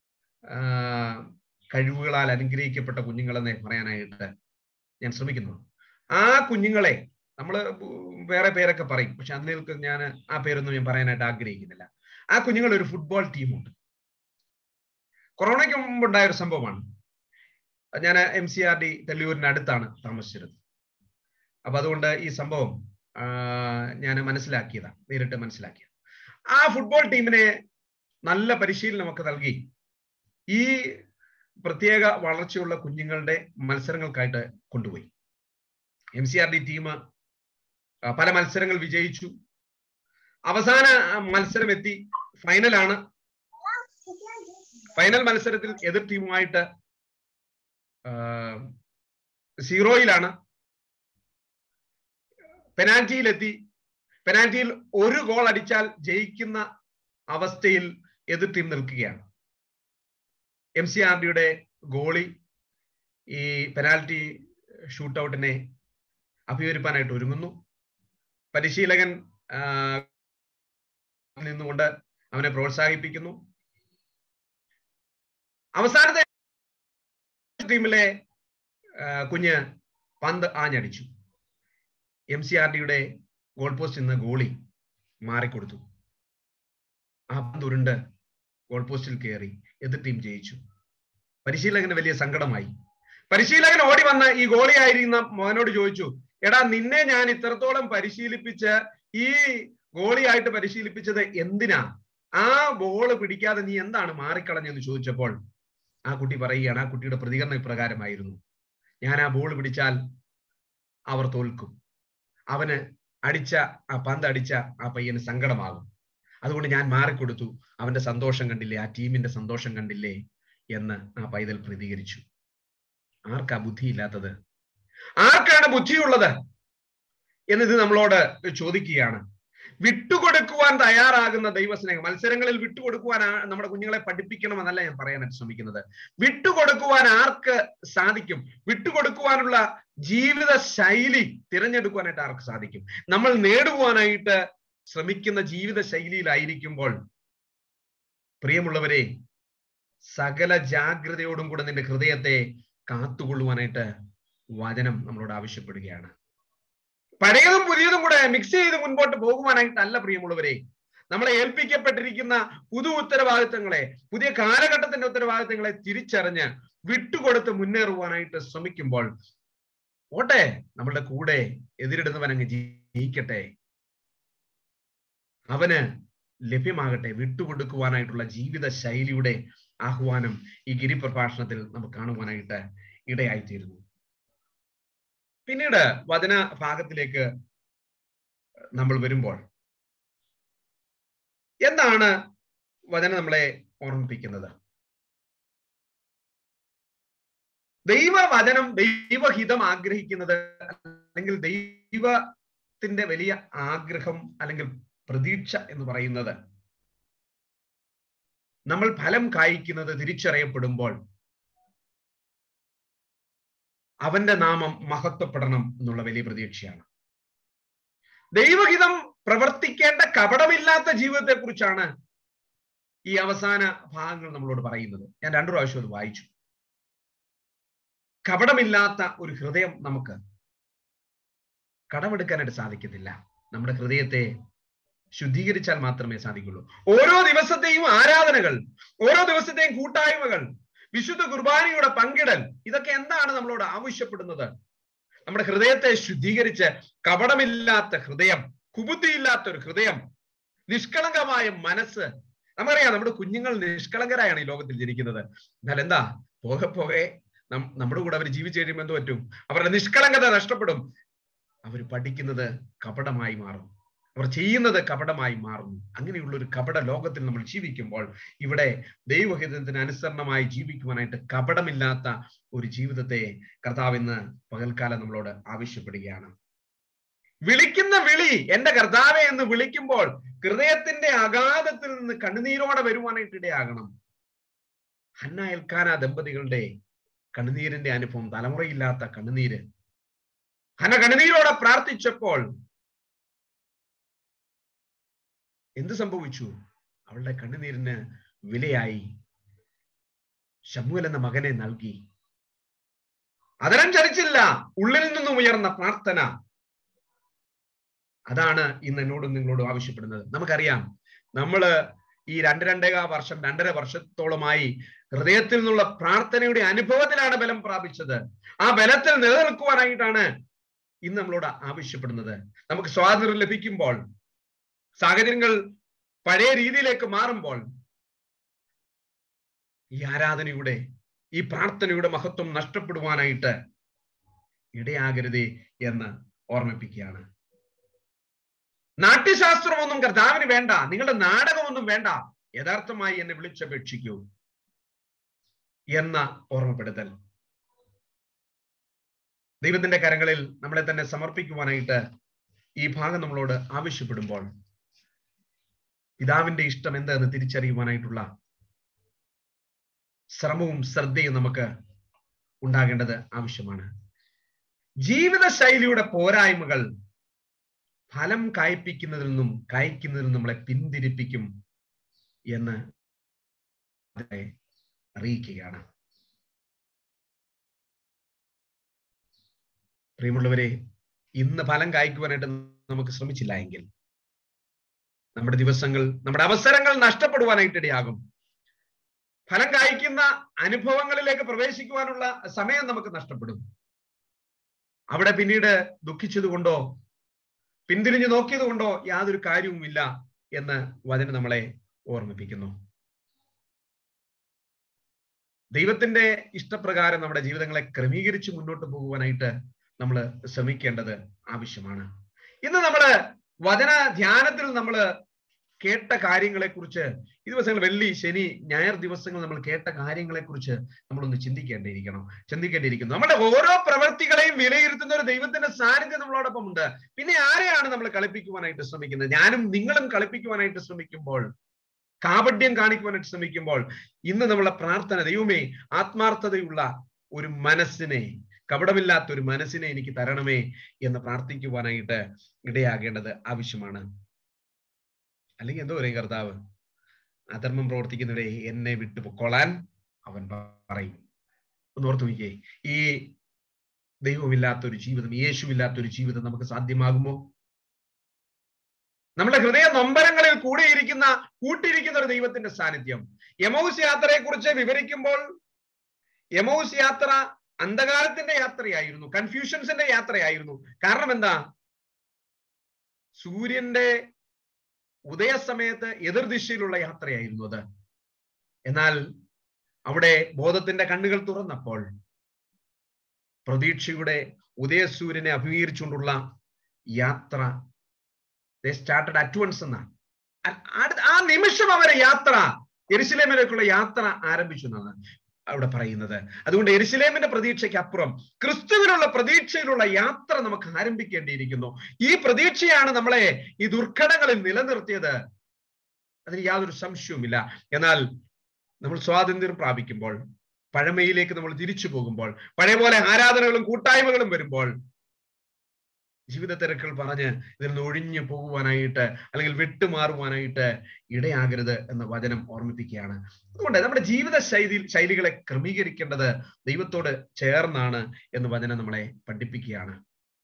കഴിവുകളാൽ അനുഗ്രഹിക്കപ്പെട്ട കുഞ്ഞുങ്ങളെന്ന് പറയാനായിട്ട് ഞാൻ ശ്രമിക്കുന്നു ആ കുഞ്ഞുങ്ങളെ നമ്മൾ വേറെ പേരൊക്കെ പറയും പക്ഷെ അതിലേക്ക് ഞാൻ ആ പേരൊന്നും ഞാൻ പറയാനായിട്ട് ആഗ്രഹിക്കുന്നില്ല ആ കുഞ്ഞുങ്ങൾ ഒരു ഫുട്ബോൾ ടീമുണ്ട് കൊറോണയ്ക്ക് മുമ്പുണ്ടായ ഒരു സംഭവമാണ് ഞാൻ എം സി ആർ ഡി തെല്ലൂരിന് അടുത്താണ് താമസിച്ചിരുന്നത് അപ്പൊ അതുകൊണ്ട് ഈ സംഭവം ഞാൻ മനസ്സിലാക്കിയതാണ് നേരിട്ട് മനസ്സിലാക്കിയത് ആ ഫുട്ബോൾ ടീമിനെ നല്ല പരിശീലനമൊക്കെ നൽകി ഈ പ്രത്യേക വളർച്ചയുള്ള കുഞ്ഞുങ്ങളുടെ മത്സരങ്ങൾക്കായിട്ട് കൊണ്ടുപോയി M C R D team പല മത്സരങ്ങൾ വിജയിച്ചു അവസാന മത്സരം എത്തി ഫൈനലാണ് ഫൈനൽ മത്സരത്തിൽ എതിർ ടീമുമായിട്ട് സീറോയിലാണ് പെനാൽറ്റിയിലെത്തി പെനാൽറ്റിയിൽ ഒരു ഗോൾ അടിച്ചാൽ ജയിക്കുന്ന അവസ്ഥയിൽ എതിർ ടീം നിൽക്കുകയാണ് എം സി ആർ ഡിയുടെ ഗോളി ഈ പെനാൽറ്റി ഷൂട്ടൗട്ടിനെ അഭിവരിപ്പാനായിട്ട് ഒരുങ്ങുന്നു പരിശീലകൻ നിന്നുകൊണ്ട് അവനെ പ്രോത്സാഹിപ്പിക്കുന്നു അവസാനത്തെ ടീമിലെ കുഞ്ഞ് പന്ത് ആഞ്ഞടിച്ചു എം സി ആർ ഡിയുടെ ഗോൾ പോസ്റ്റ് നിന്ന് ഗോളി മാറിക്കൊടുത്തു ആ പന്ത് ഉരുണ്ട് ഗോൾ പോസ്റ്റിൽ കയറി എതിർ ടീം ജയിച്ചു പരിശീലകന് വലിയ സങ്കടമായി പരിശീലകൻ ഓടി വന്ന് ഈ ഗോളിയായിരിക്കുന്ന മോനോട് ചോദിച്ചു എടാ നിന്നെ ഞാൻ ഇത്രത്തോളം പരിശീലിപ്പിച്ച് ഈ ഗോളിയായിട്ട് പരിശീലിപ്പിച്ചത് എന്തിനാ ആ ബോള് പിടിക്കാതെ നീ എന്താണ് മാറിക്കളഞ്ഞെന്ന് ചോദിച്ചപ്പോൾ ആ കുട്ടി പറയുകയാണ് ആ കുട്ടിയുടെ പ്രതികരണം ഇപ്രകാരമായിരുന്നു ഞാൻ ആ ബോൾ പിടിച്ചാൽ അവർ തോൽക്കും അവന് അടിച്ച ആ പന്ത് അടിച്ച ആ പയ്യന് സങ്കടമാകും അതുകൊണ്ട് ഞാൻ മാറിക്കൊടുത്തു അവന്റെ സന്തോഷം കണ്ടില്ലേ ആ ടീമിന്റെ സന്തോഷം കണ്ടില്ലേ എന്ന് ആ പൈതൽ പ്രതികരിച്ചു ആർക്കാ ബുദ്ധിയില്ലാത്തത് ആർക്കാണ് ബുദ്ധിയുള്ളത് എന്നിത് നമ്മളോട് ചോദിക്കുകയാണ് വിട്ടുകൊടുക്കുവാൻ തയ്യാറാകുന്ന ദൈവസ്നേഹം മത്സരങ്ങളിൽ വിട്ടുകൊടുക്കുവാൻ നമ്മുടെ കുഞ്ഞുങ്ങളെ പഠിപ്പിക്കണമെന്നല്ല ഞാൻ പറയാനായിട്ട് ശ്രമിക്കുന്നത് വിട്ടുകൊടുക്കുവാൻ ആർക്ക് സാധിക്കും വിട്ടുകൊടുക്കുവാനുള്ള ജീവിത ശൈലി തിരഞ്ഞെടുക്കുവാനായിട്ട് ആർക്ക് സാധിക്കും നമ്മൾ നേടുവാനായിട്ട് ശ്രമിക്കുന്ന ജീവിത ശൈലിയിലായിരിക്കുമ്പോൾ പ്രിയമുള്ളവരെ സകല ജാഗ്രതയോടും കൂടെ നിന്റെ ഹൃദയത്തെ കാത്തുകൊള്ളുവാനായിട്ട് വചനം നമ്മളോട് ആവശ്യപ്പെടുകയാണ് പഴയതും പുതിയതും കൂടെ മിക്സ് ചെയ്ത് മുൻപോട്ട് പോകുവാനായിട്ടല്ല പ്രിയമുള്ളവരെ നമ്മളെ ഏൽപ്പിക്കപ്പെട്ടിരിക്കുന്ന പുതു ഉത്തരവാദിത്തങ്ങളെ പുതിയ കാലഘട്ടത്തിന്റെ ഉത്തരവാദിത്തങ്ങളെ തിരിച്ചറിഞ്ഞ് വിട്ടുകൊടുത്ത് മുന്നേറുവാനായിട്ട് ശ്രമിക്കുമ്പോൾ ഓട്ടെ നമ്മളുടെ കൂടെ എതിരിടുന്നവൻ അങ്ങ് ജയിക്കട്ടെ അവന് ലഭ്യമാകട്ടെ വിട്ടുകൊടുക്കുവാനായിട്ടുള്ള ജീവിത ശൈലിയുടെ ആഹ്വാനം ഈ ഗിരിപ്രഭാഷണത്തിൽ നമുക്ക് കാണുവാനായിട്ട് ഇടയായിത്തീരുന്നു പിന്നീട് വചന ഭാഗത്തിലേക്ക് നമ്മൾ വരുമ്പോൾ എന്താണ് വചനം നമ്മളെ ഓർമ്മിപ്പിക്കുന്നത് ദൈവവചനം ദൈവഹിതം ആഗ്രഹിക്കുന്നത് അല്ലെങ്കിൽ ദൈവത്തിന്റെ വലിയ ആഗ്രഹം അല്ലെങ്കിൽ പ്രതീക്ഷ എന്ന് പറയുന്നത് നമ്മൾ ഫലം കായ്ക്കുന്നത് തിരിച്ചറിയപ്പെടുമ്പോൾ അവന്റെ നാമം മഹത്വപ്പെടണം എന്നുള്ള വലിയ പ്രതീക്ഷയാണ് ദൈവഹിതം പ്രവർത്തിക്കേണ്ട കപടമില്ലാത്ത ജീവിതത്തെ കുറിച്ചാണ് ഈ അവസാന ഭാഗങ്ങൾ നമ്മളോട് പറയുന്നത് ഞാൻ രണ്ടു പ്രാവശ്യം അത് വായിച്ചു കപടമില്ലാത്ത ഒരു ഹൃദയം നമുക്ക് കടമെടുക്കാനായിട്ട് സാധിക്കത്തില്ല നമ്മുടെ ഹൃദയത്തെ ശുദ്ധീകരിച്ചാൽ മാത്രമേ സാധിക്കുള്ളൂ ഓരോ ദിവസത്തെയും ആരാധനകൾ ഓരോ ദിവസത്തെയും കൂട്ടായ്മകൾ വിശുദ്ധ കുർബാനയുടെ പങ്കിടൽ ഇതൊക്കെ എന്താണ് നമ്മളോട് ആവശ്യപ്പെടുന്നത് നമ്മുടെ ഹൃദയത്തെ ശുദ്ധീകരിച്ച് കപടമില്ലാത്ത ഹൃദയം കുബുദ്ധിയില്ലാത്ത ഒരു ഹൃദയം നിഷ്കളങ്കമായ മനസ്സ് നമുക്കറിയാം നമ്മുടെ കുഞ്ഞുങ്ങൾ നിഷ്കളങ്കരായാണ് ഈ ലോകത്തിൽ ജനിക്കുന്നത് എന്നാൽ എന്താ പോകെ പോകെ നമ്മുടെ കൂടെ അവർ ജീവിച്ചു കഴിയുമ്പോൾ എന്ത് പറ്റും അവരുടെ നിഷ്കളങ്കത നഷ്ടപ്പെടും അവർ പഠിക്കുന്നത് കപടമായി മാറും അവർ ചെയ്യുന്നത് കപടമായി മാറുന്നു അങ്ങനെയുള്ള ഒരു കപട ലോകത്തിൽ നമ്മൾ ജീവിക്കുമ്പോൾ ഇവിടെ ദൈവഹിതത്തിന് അനുസരണമായി ജീവിക്കുവാനായിട്ട് കപടമില്ലാത്ത ഒരു ജീവിതത്തെ കർത്താവ് ഇന്ന് പകൽക്കാലം നമ്മളോട് ആവശ്യപ്പെടുകയാണ് വിളിക്കുന്ന വിളി എന്റെ കർത്താവെ എന്ന് വിളിക്കുമ്പോൾ ഹൃദയത്തിന്റെ അഗാധത്തിൽ നിന്ന് കണ്ണുനീരോടെ വരുവാനായിട്ട് ഇടയാകണം ഹന്ന എൽക്കാന ദമ്പതികളുടെ കണ്ണുനീരിന്റെ അനുഭവം തലമുറയില്ലാത്ത കണ്ണുനീര് ഹന കണ്ണുനീരോടെ പ്രാർത്ഥിച്ചപ്പോൾ എന്ത് സംഭവിച്ചു അവളുടെ കണ്ണുനീരിന് വിലയായി ഷമുൽ എന്ന മകനെ നൽകി അതരം ചലിച്ചില്ല ഉള്ളിൽ നിന്നും ഉയർന്ന പ്രാർത്ഥന അതാണ് ഇന്ന് എന്നോടും നിങ്ങളോടും ആവശ്യപ്പെടുന്നത് നമുക്കറിയാം നമ്മള് ഈ രണ്ട് രണ്ടേകാ വർഷം രണ്ടര വർഷത്തോളമായി ഹൃദയത്തിൽ നിന്നുള്ള പ്രാർത്ഥനയുടെ അനുഭവത്തിലാണ് ബലം പ്രാപിച്ചത് ആ ബലത്തിൽ നിലനിൽക്കുവാനായിട്ടാണ് ഇന്ന് നമ്മളോട് ആവശ്യപ്പെടുന്നത് നമുക്ക് സ്വാതന്ത്ര്യം ലഭിക്കുമ്പോൾ സാഹചര്യങ്ങൾ പഴയ രീതിയിലേക്ക് മാറുമ്പോൾ ഈ ആരാധനയുടെ ഈ പ്രാർത്ഥനയുടെ മഹത്വം നഷ്ടപ്പെടുവാനായിട്ട് ഇടയാകരുതേ എന്ന് ഓർമ്മിപ്പിക്കുകയാണ് നാട്യശാസ്ത്രമൊന്നും കർത്താവിന് വേണ്ട നിങ്ങളുടെ നാടകമൊന്നും വേണ്ട യഥാർത്ഥമായി എന്നെ വിളിച്ചപേക്ഷിക്കൂ എന്ന ഓർമ്മപ്പെടുത്തൽ ദൈവത്തിന്റെ കരങ്ങളിൽ നമ്മളെ തന്നെ സമർപ്പിക്കുവാനായിട്ട് ഈ ഭാഗം നമ്മളോട് ആവശ്യപ്പെടുമ്പോൾ പിതാവിന്റെ ഇഷ്ടം എന്തെന്ന് തിരിച്ചറിയുവാനായിട്ടുള്ള ശ്രമവും ശ്രദ്ധയും നമുക്ക് ഉണ്ടാകേണ്ടത് ആവശ്യമാണ് ജീവിത ശൈലിയുടെ പോരായ്മകൾ ഫലം കായ്പിക്കുന്നതിൽ നിന്നും കായ്ക്കുന്നതിൽ നിന്നും നമ്മളെ പിന്തിരിപ്പിക്കും എന്ന് അറിയിക്കുകയാണ് പ്രിയമുള്ളവരെ ഇന്ന് ഫലം കായ്ക്കുവാനായിട്ട് നമുക്ക് ശ്രമിച്ചില്ല എങ്കിൽ നമ്മുടെ ദിവസങ്ങൾ നമ്മുടെ അവസരങ്ങൾ നഷ്ടപ്പെടുവാനായിട്ട് ഇടയാകും ഫലം കായ്ക്കുന്ന അനുഭവങ്ങളിലേക്ക് പ്രവേശിക്കുവാനുള്ള സമയം നമുക്ക് നഷ്ടപ്പെടും അവിടെ പിന്നീട് ദുഃഖിച്ചതുകൊണ്ടോ പിന്തിരിഞ്ഞു നോക്കിയത് കൊണ്ടോ യാതൊരു കാര്യവുമില്ല എന്ന് വചനം നമ്മളെ ഓർമ്മിപ്പിക്കുന്നു ദൈവത്തിന്റെ ഇഷ്ടപ്രകാരം നമ്മുടെ ജീവിതങ്ങളെ ക്രമീകരിച്ച് മുന്നോട്ട് പോകുവാനായിട്ട് നമ്മൾ ശ്രമിക്കേണ്ടത് ആവശ്യമാണ് ഇന്ന് നമ്മള് വചന ധ്യാനത്തിൽ നമ്മൾ കേട്ട കാര്യങ്ങളെ കുറിച്ച് ഈ ദിവസങ്ങൾ വെള്ളി ശനി ഞായർ ദിവസങ്ങൾ നമ്മൾ കേട്ട കാര്യങ്ങളെ കുറിച്ച് നമ്മളൊന്ന് ചിന്തിക്കേണ്ടിയിരിക്കണം ചിന്തിക്കേണ്ടിയിരിക്കുന്നു നമ്മുടെ ഓരോ പ്രവൃത്തികളെയും വിലയിരുത്തുന്ന ഒരു ദൈവത്തിന്റെ സാന്നിധ്യം നമ്മളോടൊപ്പം ഉണ്ട് പിന്നെ ആരെയാണ് നമ്മൾ കളിപ്പിക്കുവാനായിട്ട് ശ്രമിക്കുന്നത് ഞാനും നിങ്ങളും കളിപ്പിക്കുവാനായിട്ട് ശ്രമിക്കുമ്പോൾ കാപഡ്യം കാണിക്കുവാനായിട്ട് ശ്രമിക്കുമ്പോൾ ഇന്ന് നമ്മളെ പ്രാർത്ഥന ദൈവമേ ആത്മാർത്ഥതയുള്ള ഒരു മനസ്സിനെ കപടമില്ലാത്ത ഒരു മനസ്സിനെ എനിക്ക് തരണമേ എന്ന് പ്രാർത്ഥിക്കുവാനായിട്ട് ഇടയാകേണ്ടത് ആവശ്യമാണ് അല്ലെങ്കിൽ എന്തോ പറയും കർത്താവ് അധർമ്മം പ്രവർത്തിക്കുന്നവരെ എന്നെ വിട്ടു പൊക്കോളാൻ അവൻ പറയും ഒന്ന് ഓർത്തു നോക്കിയേ ഈ ദൈവമില്ലാത്ത ഒരു ജീവിതം യേശുവില്ലാത്ത ഒരു ജീവിതം നമുക്ക് സാധ്യമാകുമോ നമ്മുടെ ഹൃദയ നൊമ്പരങ്ങളിൽ കൂടിയിരിക്കുന്ന കൂട്ടിയിരിക്കുന്ന ഒരു ദൈവത്തിന്റെ സാന്നിധ്യം യമൗസ് യാത്രയെ കുറിച്ച് വിവരിക്കുമ്പോൾ യമൗസ് യാത്ര അന്ധകാരത്തിന്റെ യാത്രയായിരുന്നു കൺഫ്യൂഷൻസിന്റെ യാത്രയായിരുന്നു കാരണം എന്താ സൂര്യന്റെ ഉദയസമയത്ത് എതിർദിശയിലുള്ള യാത്രയായിരുന്നു അത് എന്നാൽ അവിടെ ബോധത്തിന്റെ കണ്ണുകൾ തുറന്നപ്പോൾ പ്രതീക്ഷയുടെ ഉദയസൂര്യനെ അഭിമുഖീകരിച്ചുകൊണ്ടുള്ള യാത്ര സ്റ്റാർട്ടഡ് അറ്റ്വൻസ് എന്നാണ് ആ നിമിഷം അവരെ യാത്ര എരുസലേമിലേക്കുള്ള യാത്ര ആരംഭിച്ചു എന്നാണ് അവിടെ പറയുന്നത് അതുകൊണ്ട് എരുസലേമിന്റെ പ്രതീക്ഷയ്ക്ക് അപ്പുറം ക്രിസ്തുവിനുള്ള പ്രതീക്ഷയിലുള്ള യാത്ര നമുക്ക് ആരംഭിക്കേണ്ടിയിരിക്കുന്നു ഈ പ്രതീക്ഷയാണ് നമ്മളെ ഈ ദുർഘടങ്ങളിൽ നിലനിർത്തിയത് അതിന് യാതൊരു സംശയവുമില്ല എന്നാൽ നമ്മൾ സ്വാതന്ത്ര്യം പ്രാപിക്കുമ്പോൾ പഴമയിലേക്ക് നമ്മൾ തിരിച്ചു പോകുമ്പോൾ പഴയ പോലെ ആരാധനകളും കൂട്ടായ്മകളും വരുമ്പോൾ ജീവിത തിരക്കുകൾ പറഞ്ഞ് ഇതിൽ നിന്ന് ഒഴിഞ്ഞു പോകുവാനായിട്ട് അല്ലെങ്കിൽ വിട്ടുമാറുവാനായിട്ട് ഇടയാകരുത് എന്ന വചനം ഓർമ്മിപ്പിക്കുകയാണ് അതുകൊണ്ട് നമ്മുടെ ജീവിത ശൈലി ശൈലികളെ ക്രമീകരിക്കേണ്ടത് ദൈവത്തോട് ചേർന്നാണ് എന്ന് വചനം നമ്മളെ പഠിപ്പിക്കുകയാണ്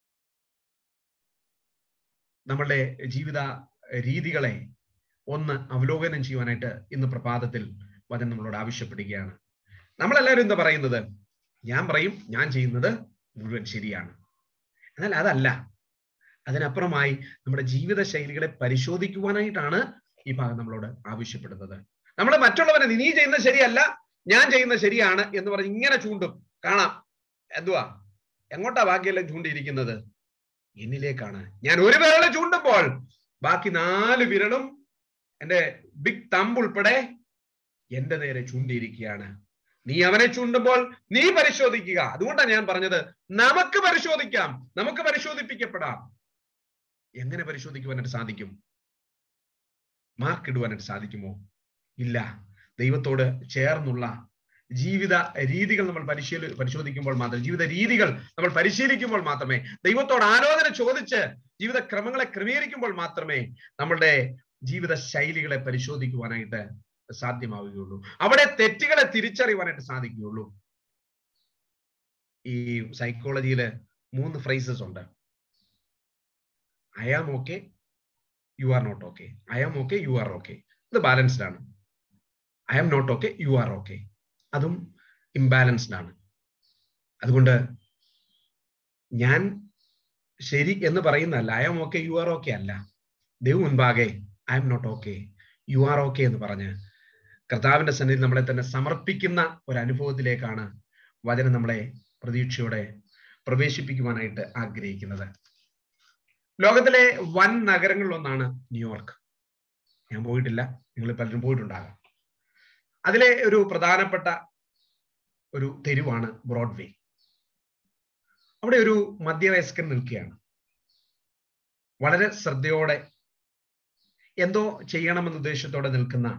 നമ്മളുടെ ജീവിത രീതികളെ ഒന്ന് അവലോകനം ചെയ്യുവാനായിട്ട് ഇന്ന് പ്രഭാതത്തിൽ വചനം നമ്മളോട് ആവശ്യപ്പെടുകയാണ് നമ്മളെല്ലാവരും എന്താ പറയുന്നത് ഞാൻ പറയും ഞാൻ ചെയ്യുന്നത് മുഴുവൻ ശരിയാണ് എന്നാൽ അതല്ല അതിനപ്പുറമായി നമ്മുടെ ജീവിത ശൈലികളെ പരിശോധിക്കുവാനായിട്ടാണ് ഈ ഭാഗം നമ്മളോട് ആവശ്യപ്പെടുന്നത് നമ്മൾ മറ്റുള്ളവരെ നീ ചെയ്യുന്നത് ശരിയല്ല ഞാൻ ചെയ്യുന്നത് ശരിയാണ് എന്ന് പറഞ്ഞ് ഇങ്ങനെ ചൂണ്ടും കാണാം എന്തുവാ എങ്ങോട്ടാ ബാക്കിയെല്ലാം ചൂണ്ടിയിരിക്കുന്നത് എന്നിലേക്കാണ് ഞാൻ ഒരു വിരല് ചൂണ്ടുമ്പോൾ ബാക്കി നാല് വിരലും എന്റെ ബിഗ് തമ്പ് ഉൾപ്പെടെ എന്റെ നേരെ ചൂണ്ടിയിരിക്കുകയാണ് നീ അവനെ ചൂണ്ടുമ്പോൾ നീ പരിശോധിക്കുക അതുകൊണ്ടാണ് ഞാൻ പറഞ്ഞത് നമുക്ക് പരിശോധിക്കാം നമുക്ക് പരിശോധിപ്പിക്കപ്പെടാം എങ്ങനെ പരിശോധിക്കുവാനായിട്ട് സാധിക്കും മാർക്ക് ഇടുവാനായിട്ട് സാധിക്കുമോ ഇല്ല ദൈവത്തോട് ചേർന്നുള്ള ജീവിത രീതികൾ നമ്മൾ പരിശീല പരിശോധിക്കുമ്പോൾ മാത്രം ജീവിത രീതികൾ നമ്മൾ പരിശീലിക്കുമ്പോൾ മാത്രമേ ദൈവത്തോട് ആലോചന ചോദിച്ച് ജീവിത ക്രമങ്ങളെ ക്രമീകരിക്കുമ്പോൾ മാത്രമേ നമ്മളുടെ ജീവിത ശൈലികളെ പരിശോധിക്കുവാനായിട്ട് സാധ്യമാവുകയുള്ളൂ അവിടെ തെറ്റുകളെ തിരിച്ചറിയുവാനായിട്ട് സാധിക്കുകയുള്ളൂ ഈ സൈക്കോളജിയില് മൂന്ന് ഫ്രൈസസ് ഉണ്ട് I am okay you are not okay I am okay you are okay ഇത് ബാലൻസ്ഡ് ആണ് I am not okay you are okay അതും ഇംബാലൻസ്ഡ് ആണ് അതുകൊണ്ട് ഞാൻ ശരി എന്ന് പറയുന്നതല്ല I am okay you are okay അല്ല ദൈവം മുൻപാകെ I am not okay you are okay എന്ന് പറഞ്ഞ് കർത്താവിന്റെ സന്നിധി നമ്മളെ തന്നെ സമർപ്പിക്കുന്ന ഒരു അനുഭവത്തിലേക്കാണ് വചനം നമ്മളെ പ്രതീക്ഷയോടെ പ്രവേശിപ്പിക്കുവാനായിട്ട് ആഗ്രഹിക്കുന്നത് ലോകത്തിലെ വൻ നഗരങ്ങളിലൊന്നാണ് ന്യൂയോർക്ക് ഞാൻ പോയിട്ടില്ല നിങ്ങൾ പലരും പോയിട്ടുണ്ടാകാം അതിലെ ഒരു പ്രധാനപ്പെട്ട ഒരു തെരുവാണ് ബ്രോഡ്വേ അവിടെ ഒരു മധ്യവയസ്കൻ നിൽക്കുകയാണ് വളരെ ശ്രദ്ധയോടെ എന്തോ ചെയ്യണമെന്ന ഉദ്ദേശത്തോടെ നിൽക്കുന്ന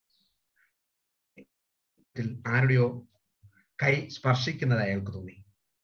ആരുടെയോ കൈ സ്പർശിക്കുന്നത് അയാൾക്ക് തോന്നി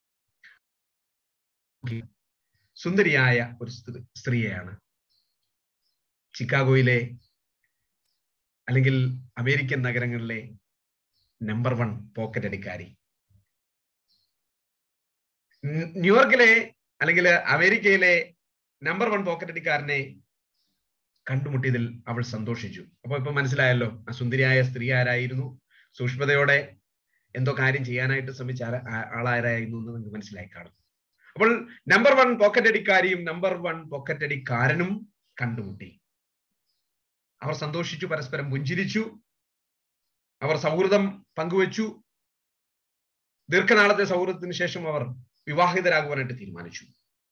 സുന്ദരിയായ ഒരു സ്ത്രീയെയാണ് ചിക്കാഗോയിലെ അല്ലെങ്കിൽ അമേരിക്കൻ നഗരങ്ങളിലെ നമ്പർ വൺ പോക്കറ്റ് അടിക്കാരി ന്യൂയോർക്കിലെ അല്ലെങ്കിൽ അമേരിക്കയിലെ നമ്പർ വൺ പോക്കറ്റടിക്കാരനെ കണ്ടുമുട്ടിയതിൽ അവൾ സന്തോഷിച്ചു അപ്പൊ ഇപ്പൊ മനസ്സിലായല്ലോ ആ സുന്ദരിയായ സ്ത്രീ ആരായിരുന്നു സൂക്ഷ്മതയോടെ എന്തോ കാര്യം ചെയ്യാനായിട്ട് ശ്രമിച്ച ആര- ആ- ആളാരായിരുന്നു എന്ന് നിങ്ങൾക്ക് മനസ്സിലായി കാണും അപ്പോൾ നമ്പർ വൺ പോക്കറ്റടിക്കാരിയും നമ്പർ വൺ പോക്കറ്റടിക്കാരനും കണ്ടുമുട്ടി അവർ സന്തോഷിച്ചു പരസ്പരം പുഞ്ചിരിച്ചു അവർ സൗഹൃദം പങ്കുവച്ചു ദീർഘനാളത്തെ സൗഹൃദത്തിന് ശേഷം അവർ വിവാഹിതരാകുവാനായിട്ട് തീരുമാനിച്ചു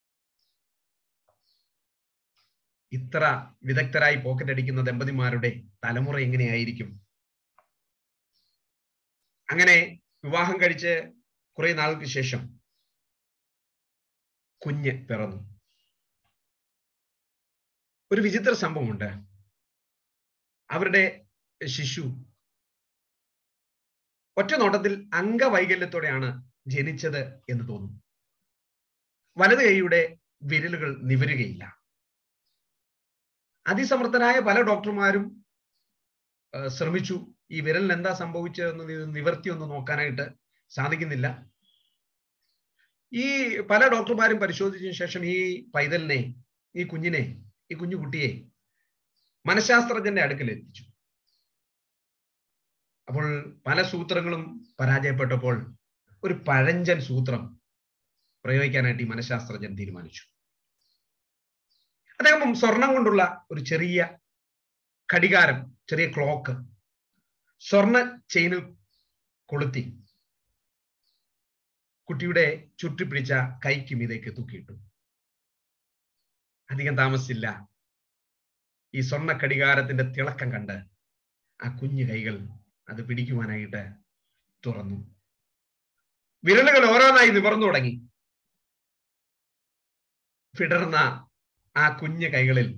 ഇത്ര വിദഗ്ധരായി പോക്കറ്റ് അടിക്കുന്ന ദമ്പതിമാരുടെ തലമുറ എങ്ങനെയായിരിക്കും അങ്ങനെ വിവാഹം കഴിച്ച് കുറെ നാൾക്ക് ശേഷം കുഞ്ഞ് പിറന്നു ഒരു വിചിത്ര സംഭവമുണ്ട് അവരുടെ ശിശു ഒറ്റ നോട്ടത്തിൽ അംഗവൈകല്യത്തോടെയാണ് ജനിച്ചത് എന്ന് തോന്നും വലത് കൈയുടെ വിരലുകൾ നിവരുകയില്ല അതിസമർത്ഥനായ പല ഡോക്ടർമാരും ആ, ശ്രമിച്ചു ഈ വിരലിന് എന്താ സംഭവിച്ചതെന്ന് നി- നിവർത്തി ഒന്ന് നോക്കാനായിട്ട് സാധിക്കുന്നില്ല ഈ പല ഡോക്ടർമാരും പരിശോധിച്ചതിന് ശേഷം ഈ പൈതലിനെ ഈ കുഞ്ഞിനെ ഈ കുഞ്ഞു കുട്ടിയെ മനഃശാസ്ത്രജ്ഞന്റെ അടുക്കൽ എത്തിച്ചു അപ്പോൾ പല സൂത്രങ്ങളും പരാജയപ്പെട്ടപ്പോൾ ഒരു പഴഞ്ചൻ സൂത്രം പ്രയോഗിക്കാനായിട്ട് ഈ മനഃശാസ്ത്രജ്ഞൻ തീരുമാനിച്ചു അദ്ദേഹം സ്വർണം കൊണ്ടുള്ള ഒരു ചെറിയ ഘടികാരം ചെറിയ ക്ലോക്ക് സ്വർണ്ണ ചെയിനിൽ കൊളുത്തി കുട്ടിയുടെ ചുറ്റിപ്പിടിച്ച കൈക്ക് മീതേക്ക് തൂക്കിയിട്ടു അധികം താമസിച്ചില്ല ഈ സ്വർണ്ണ ഘടികാരത്തിന്റെ തിളക്കം കണ്ട് ആ കുഞ്ഞു കൈകൾ അത് പിടിക്കുവാനായിട്ട് തുറന്നു വിരലുകൾ ഓരോന്നായി നിവർന്നു തുടങ്ങി വിടർന്ന ആ കുഞ്ഞു കൈകളിൽ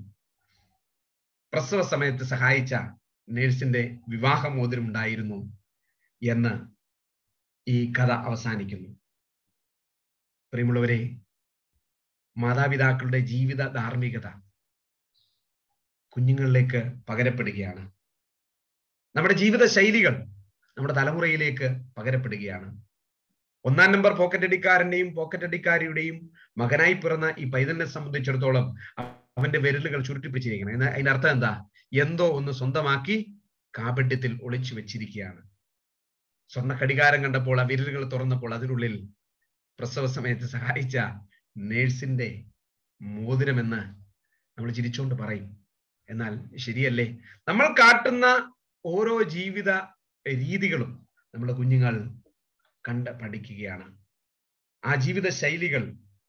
പ്രസവ സമയത്ത് സഹായിച്ച നേഴ്സിന്റെ വിവാഹമോതിരം ഉണ്ടായിരുന്നു എന്ന് ഈ കഥ അവസാനിക്കുന്നു പ്രിയമുള്ളവരെ മാതാപിതാക്കളുടെ ജീവിത ധാർമ്മികത കുഞ്ഞുങ്ങളിലേക്ക് പകരപ്പെടുകയാണ് നമ്മുടെ ജീവിത ശൈലികൾ നമ്മുടെ തലമുറയിലേക്ക് പകരപ്പെടുകയാണ് ഒന്നാം നമ്പർ പോക്കറ്റ് അടിക്കാരന്റെയും പോക്കറ്റ് അടിക്കാരിയുടെയും മകനായി പിറന്ന ഈ പൈതലിനെ സംബന്ധിച്ചിടത്തോളം അവന്റെ വിരലുകൾ ചുരുട്ടിപ്പിടിച്ചിരിക്കണം എന്നാൽ അതിന്റെ അർത്ഥം എന്താ എന്തോ ഒന്ന് സ്വന്തമാക്കി കാപട്യത്തിൽ ഒളിച്ചു വെച്ചിരിക്കുകയാണ് സ്വർണ്ണ കടികാരം കണ്ടപ്പോൾ ആ വിരലുകൾ തുറന്നപ്പോൾ അതിനുള്ളിൽ പ്രസവ സമയത്ത് സഹായിച്ച നേഴ്സിന്റെ മോതിരമെന്ന് നമ്മൾ ചിരിച്ചുകൊണ്ട് പറയും എന്നാൽ ശരിയല്ലേ നമ്മൾ കാട്ടുന്ന ഓരോ ജീവിത രീതികളും നമ്മുടെ കുഞ്ഞുങ്ങൾ കണ്ട് പഠിക്കുകയാണ് ആ ജീവിത ശൈലികൾ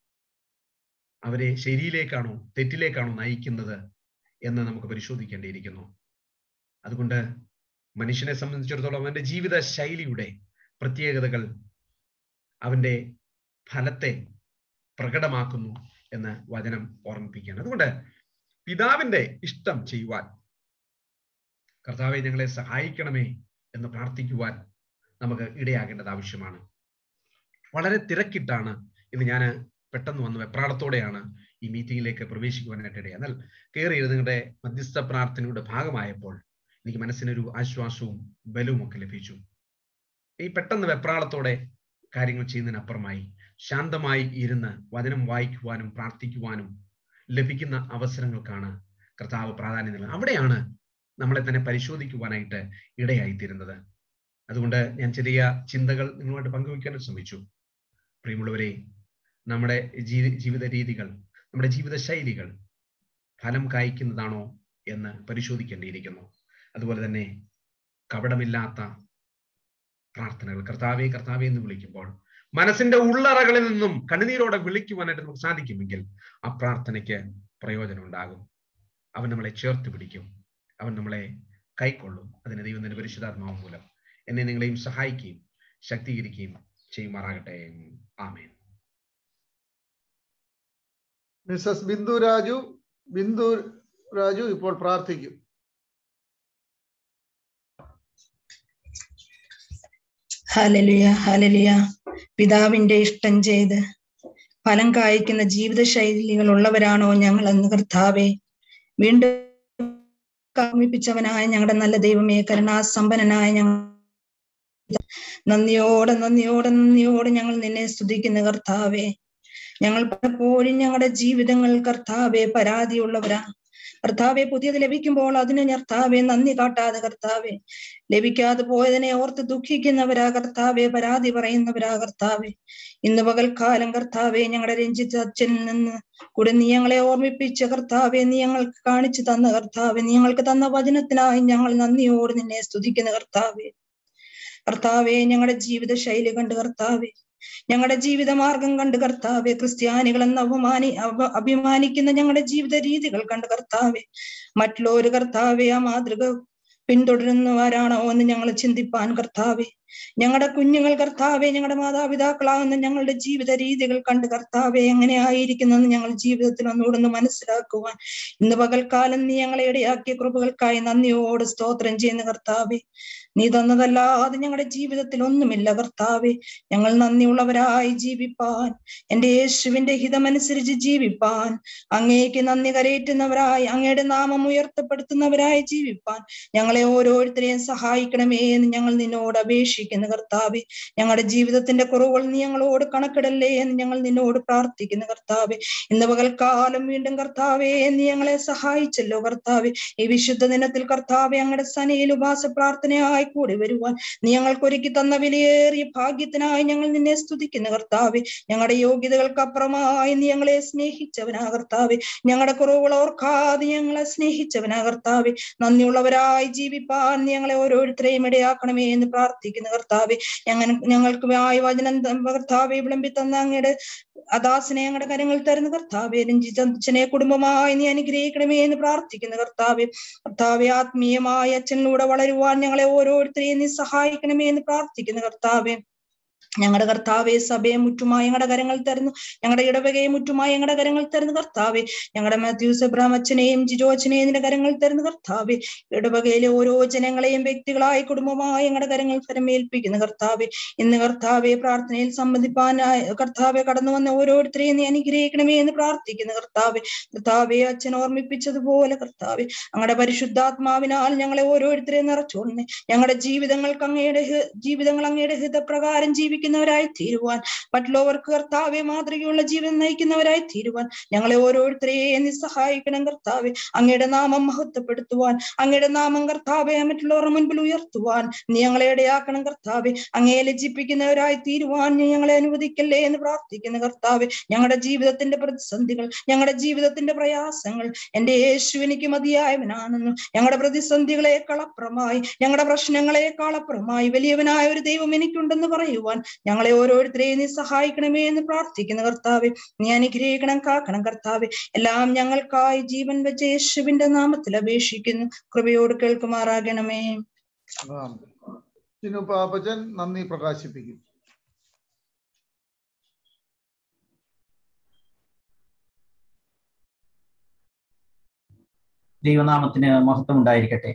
അവരെ ശരിയിലേക്കാണോ തെറ്റിലേക്കാണോ നയിക്കുന്നത് എന്ന് നമുക്ക് പരിശോധിക്കേണ്ടിയിരിക്കുന്നു അതുകൊണ്ട് മനുഷ്യനെ സംബന്ധിച്ചിടത്തോളം അവന്റെ ജീവിത ശൈലിയുടെ പ്രത്യേകതകൾ അവന്റെ ഫലത്തെ പ്രകടമാക്കുന്നു എന്ന് വചനം ഓർമ്മിപ്പിക്കുകയാണ് അതുകൊണ്ട് പിതാവിന്റെ ഇഷ്ടം ചെയ്യുവാൻ കർത്താവെ ഞങ്ങളെ സഹായിക്കണമേ എന്ന് പ്രാർത്ഥിക്കുവാൻ നമുക്ക് ഇടയാകേണ്ടത് ആവശ്യമാണ് വളരെ തിരക്കിട്ടാണ് ഇത് ഞാൻ പെട്ടെന്ന് വന്ന് വെപ്രാളത്തോടെയാണ് ഈ മീറ്റിംഗിലേക്ക് പ്രവേശിക്കുവാനായിട്ട് ഇടയാ എന്നാൽ കയറിയത് നിങ്ങളുടെ മധ്യസ്ഥ പ്രാർത്ഥനയുടെ ഭാഗമായപ്പോൾ എനിക്ക് മനസ്സിനൊരു ആശ്വാസവും ബലവും ഒക്കെ ലഭിച്ചു ഈ പെട്ടെന്ന് വെപ്രാളത്തോടെ കാര്യങ്ങൾ ചെയ്യുന്നതിനപ്പുറമായി ശാന്തമായി ഇരുന്ന് വചനം വായിക്കുവാനും പ്രാർത്ഥിക്കുവാനും ലഭിക്കുന്ന അവസരങ്ങൾക്കാണ് കർത്താവ് പ്രാധാന്യം നൽകുന്നത് അവിടെയാണ് നമ്മളെ തന്നെ പരിശോധിക്കുവാനായിട്ട് ഇടയായിത്തീരുന്നത് അതുകൊണ്ട് ഞാൻ ചെറിയ ചിന്തകൾ നിങ്ങളുമായിട്ട് പങ്കുവയ്ക്കാൻ ശ്രമിച്ചു പ്രിയമുള്ളവരെ നമ്മുടെ ജീ- ജീവിത രീതികൾ നമ്മുടെ ജീവിത ശൈലികൾ ഫലം കായ്ക്കുന്നതാണോ എന്ന് പരിശോധിക്കേണ്ടിയിരിക്കുന്നു അതുപോലെ തന്നെ കപടമില്ലാത്ത പ്രാർത്ഥനകൾ കർത്താവെ കർത്താവെ എന്ന് വിളിക്കുമ്പോൾ മനസ്സിന്റെ ഉള്ളറകളിൽ നിന്നും കണ്ണുനീരോടെ വിളിക്കുവാനായിട്ട് നമുക്ക് സാധിക്കുമെങ്കിൽ ആ പ്രാർത്ഥനയ്ക്ക് പ്രയോജനം ഉണ്ടാകും അവൻ നമ്മളെ ചേർത്ത് പിടിക്കും അവൻ നമ്മളെ കൈക്കൊള്ളും അതിന് ദൈവത്തിന്റെ പരിശുദ്ധാത്മാവ് മൂലം എന്നെ നിങ്ങളെയും സഹായിക്കുകയും ശക്തീകരിക്കുകയും ചെയ്യുമാറാകട്ടെ ആമേൻ മിസസ് ബിന്ദു രാജു ബിന്ദു രാജു ഇപ്പോൾ പ്രാർത്ഥിക്കും ഹലലുയ ഹലലുയ പിതാവിന്റെ ഇഷ്ടം ചെയ്ത് ഫലം കായ്ക്കുന്ന ജീവിത ശൈലികൾ ഉള്ളവരാണോ ഞങ്ങൾ എന്ന് കർത്താവെ വീണ്ടും കാമിപ്പിച്ചവനായ ഞങ്ങളുടെ നല്ല ദൈവമേ കരുണാസമ്പന്നനായ ഞങ്ങൾ നന്ദിയോടെ നന്ദിയോടെ നന്ദിയോടെ ഞങ്ങൾ നിന്നെ സ്തുതിക്കുന്ന കർത്താവേ ഞങ്ങൾ പലപ്പോഴും ഞങ്ങളുടെ ജീവിതങ്ങൾ കർത്താവെ പരാതിയുള്ളവരാ കർത്താവെ പുതിയത് ലഭിക്കുമ്പോൾ അതിന് കർത്താവെ നന്ദി കാട്ടാതെ കർത്താവെ ലഭിക്കാതെ പോയതിനെ ഓർത്ത് ദുഃഖിക്കുന്നവരാ കർത്താവെ പരാതി പറയുന്നവരാ കർത്താവെ ഇന്ന് പകൽക്കാലം കർത്താവെ ഞങ്ങളുടെ രഞ്ജിത്ത് അച്ഛനിൽ നിന്ന് കൂടെ നീ ഞങ്ങളെ ഓർമ്മിപ്പിച്ച കർത്താവെ നീ ഞങ്ങൾക്ക് കാണിച്ചു തന്ന കർത്താവെ നീ ഞങ്ങൾക്ക് തന്ന വചനത്തിനായി ഞങ്ങൾ നന്ദിയോട് നിന്നെ സ്തുതിക്കുന്ന കർത്താവെ കർത്താവെ ഞങ്ങളുടെ ജീവിത ശൈലി കണ്ട് കർത്താവെ ഞങ്ങളുടെ ജീവിത മാർഗം കണ്ട് കർത്താവെ ക്രിസ്ത്യാനികൾ എന്ന് അപമാനി അപ അഭിമാനിക്കുന്ന ഞങ്ങളുടെ ജീവിത രീതികൾ കണ്ട് കർത്താവെ മറ്റുള്ളവര് കർത്താവെ ആ മാതൃക പിന്തുടരുന്നവരാണോ എന്ന് ഞങ്ങൾ ചിന്തിപ്പാൻ കർത്താവെ ഞങ്ങളുടെ കുഞ്ഞുങ്ങൾ കർത്താവെ ഞങ്ങളുടെ മാതാപിതാക്കളാകുന്ന ഞങ്ങളുടെ ജീവിത രീതികൾ കണ്ട് കർത്താവെ എങ്ങനെ ആയിരിക്കുന്നെന്ന് ഞങ്ങൾ ജീവിതത്തിൽ ഒന്നുകൂടെ ഒന്ന് മനസ്സിലാക്കുവാൻ ഇന്ന് പകൽക്കാലം നീ ഞങ്ങളെ ഇടയാക്കിയ കൃപകൾക്കായി നന്ദിയോട് സ്തോത്രം ചെയ്യുന്ന കർത്താവെ നീ തന്നതല്ലാതെ ഞങ്ങളുടെ ജീവിതത്തിൽ ഒന്നുമില്ല കർത്താവെ ഞങ്ങൾ നന്ദിയുള്ളവരായി ജീവിപ്പാൻ എന്റെ യേശുവിന്റെ ഹിതമനുസരിച്ച് ജീവിപ്പാൻ അങ്ങേക്ക് നന്ദി കരയേറ്റുന്നവരായി അങ്ങയുടെ നാമം ഉയർത്തപ്പെടുത്തുന്നവരായി ജീവിപ്പാൻ ഞങ്ങളെ ഓരോരുത്തരെയും സഹായിക്കണമേ എന്ന് ഞങ്ങൾ നിന്നോട് അപേക്ഷിക്കുന്നു കർത്താവെ ഞങ്ങളുടെ ജീവിതത്തിന്റെ കുറവുകൾ നീ ഞങ്ങളോട് കണക്കിടല്ലേ എന്ന് ഞങ്ങൾ നിന്നോട് പ്രാർത്ഥിക്കുന്നു കർത്താവെ ഇന്ന് പകൽക്കാലം വീണ്ടും കർത്താവെ നീ ഞങ്ങളെ സഹായിച്ചല്ലോ കർത്താവെ ഈ വിശുദ്ധ ദിനത്തിൽ കർത്താവെ അങ്ങയുടെ സനയിൽ ഉപാസ പ്രാർത്ഥനയായി കൂടി വരുവാൻ നീ ഞങ്ങൾക്ക് ഒരുക്കി തന്ന വിലയേറിയ ഭാഗ്യത്തിനായി ഞങ്ങൾ നിന്നെ സ്തുതിക്കുന്നു കർത്താവെ ഞങ്ങളുടെ യോഗ്യതകൾക്ക് അപ്പുറമായി നീ ഞങ്ങളെ സ്നേഹിച്ചവനാ കർത്താവെ ഞങ്ങളുടെ കുറവുകൾ ഓർക്കാതെ ഞങ്ങളെ സ്നേഹിച്ചവനാ കർത്താവെ നന്ദിയുള്ളവരായി ജീവിപ്പാൻ നീ ഞങ്ങളെ ഓരോരുത്തരെയും ഇടയാക്കണമേ എന്ന് പ്രാർത്ഥിക്കുന്നു കർത്താവെ ഞങ്ങൾ ഞങ്ങൾക്ക് വായ വചനം കർത്താവെ വിളമ്പി തന്ന അങ്ങയുടെ അദാസിനെ ഞങ്ങളുടെ കരങ്ങൾ തരുന്ന കർത്താവെ രഞ്ജിതച്ഛനെ കുടുംബമായി നീ അനുഗ്രഹിക്കണമേ എന്ന് പ്രാർത്ഥിക്കുന്നു കർത്താവെ കർത്താവെ ആത്മീയമായ അച്ഛനിലൂടെ വളരുവാൻ ഞങ്ങളെ ഓരോരുത്തരെയും നീ സഹായിക്കണമേ എന്ന് പ്രാർത്ഥിക്കുന്നു കർത്താവെ ഞങ്ങളുടെ കർത്താവെ സഭയെ മുറ്റുമായി ഞങ്ങളുടെ കരങ്ങൾ തരുന്നു ഞങ്ങളുടെ ഇടവകയെ മുറ്റുമായി ഞങ്ങളുടെ കരങ്ങൾ തരുന്നു കർത്താവെ ഞങ്ങളുടെ മാത്യൂസ് എബ്രാം അച്ഛനെയും ജിജോ അച്ഛനെയും നിന്റെ കരങ്ങൾ തരുന്നു കർത്താവെ ഇടവകയിലെ ഓരോ ജനങ്ങളെയും വ്യക്തികളായി കുടുംബമായി ഞങ്ങളുടെ കരങ്ങൾ ഫലമേൽപ്പിക്കുന്നു കർത്താവെ ഇന്ന് കർത്താവെ പ്രാർത്ഥനയിൽ സംബന്ധിപ്പാനായ കർത്താവെ കടന്നു വന്ന ഓരോരുത്തരെയും നീ അനുഗ്രഹിക്കണമേ എന്ന് പ്രാർത്ഥിക്കുന്നു കർത്താവെ കർത്താവെ അച്ഛൻ ഓർമ്മിപ്പിച്ചതുപോലെ കർത്താവെ അങ്ങയുടെ പരിശുദ്ധാത്മാവിനാൽ ഞങ്ങളെ ഓരോരുത്തരെയും നിറച്ചോളണേ ഞങ്ങളുടെ ജീവിതങ്ങൾക്ക് അങ്ങയുടെ ഹി- ജീവിതങ്ങൾ അങ്ങയുടെ ഹിതപ്രകാരം ജീവിക്കുന്നവരായി തീരുവാൻ മറ്റുള്ളവർക്ക് കർത്താവെ മാതൃകയുള്ള ജീവിതം നയിക്കുന്നവരായി തീരുവാൻ ഞങ്ങളെ ഓരോരുത്തരെയും നീ സഹായിക്കണം കർത്താവെ അങ്ങയുടെ നാമം മഹത്വപ്പെടുത്തുവാൻ അങ്ങയുടെ നാമം കർത്താവെ മറ്റുള്ളവരുടെ മുൻപിൽ ഉയർത്തുവാൻ നീ ഞങ്ങളെ ഇടയാക്കണം കർത്താവെ അങ്ങയെ ലജ്ജിപ്പിക്കുന്നവരായി തീരുവാൻ നീ ഞങ്ങളെ അനുവദിക്കല്ലേ എന്ന് പ്രാർത്ഥിക്കുന്ന കർത്താവെ ഞങ്ങളുടെ ജീവിതത്തിന്റെ പ്രതിസന്ധികൾ ഞങ്ങളുടെ ജീവിതത്തിന്റെ പ്രയാസങ്ങൾ എന്റെ യേശു എനിക്ക് മതിയായവനാണെന്നും ഞങ്ങളുടെ പ്രതിസന്ധികളെക്കാളപ്പുറമായി ഞങ്ങളുടെ പ്രശ്നങ്ങളെക്കാളപ്പുറമായി വലിയവനായ ഒരു ദൈവം എനിക്കുണ്ടെന്ന് പറയുവാൻ ഞങ്ങളെ ഓരോരുത്തരെയും നീ സഹായിക്കണമേ എന്ന് പ്രാർത്ഥിക്കുന്ന കർത്താവെ നീ അനുഗ്രഹിക്കണം കാക്കണം കർത്താവെ എല്ലാം ഞങ്ങൾക്കായി ജീവൻ വെച്ച യേശുവിന്റെ നാമത്തിൽ അപേക്ഷിക്കുന്നു കൃപയോട് കേൾക്കുമാറാകണമേ ആം. ചിന്നു പാപ്പച്ചൻ നന്ദി പ്രകാശിപ്പിക്കും ദൈവനാമത്തിന് മഹത്വം ഉണ്ടായിരിക്കട്ടെ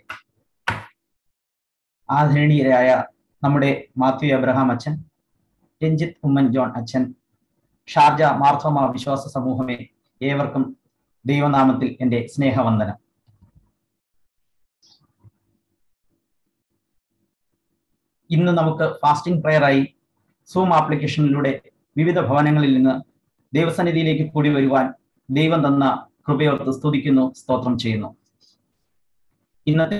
ആദരണീയരായ നമ്മുടെ മാത്യു അബ്രഹാം അച്ഛൻ രഞ്ജിത്ത് ഉമ്മൻ ജോൺ അച്ഛൻ ഷാർജ മാർത്തോമ വിശ്വാസ സമൂഹമേ ഏവർക്കും ദൈവനാമത്തിൽ എൻ്റെ സ്നേഹവന്ദനം ഇന്ന് നമുക്ക് ഫാസ്റ്റിംഗ് പ്രയറായി സൂം ആപ്ലിക്കേഷനിലൂടെ വിവിധ ഭവനങ്ങളിൽ നിന്ന് ദൈവസന്നിധിയിലേക്ക് കൂടി വരുവാൻ ദൈവം തന്ന കൃപയോർത്ത് സ്തുതിക്കുന്നു സ്തോത്രം ചെയ്യുന്നു ഇന്നത്തെ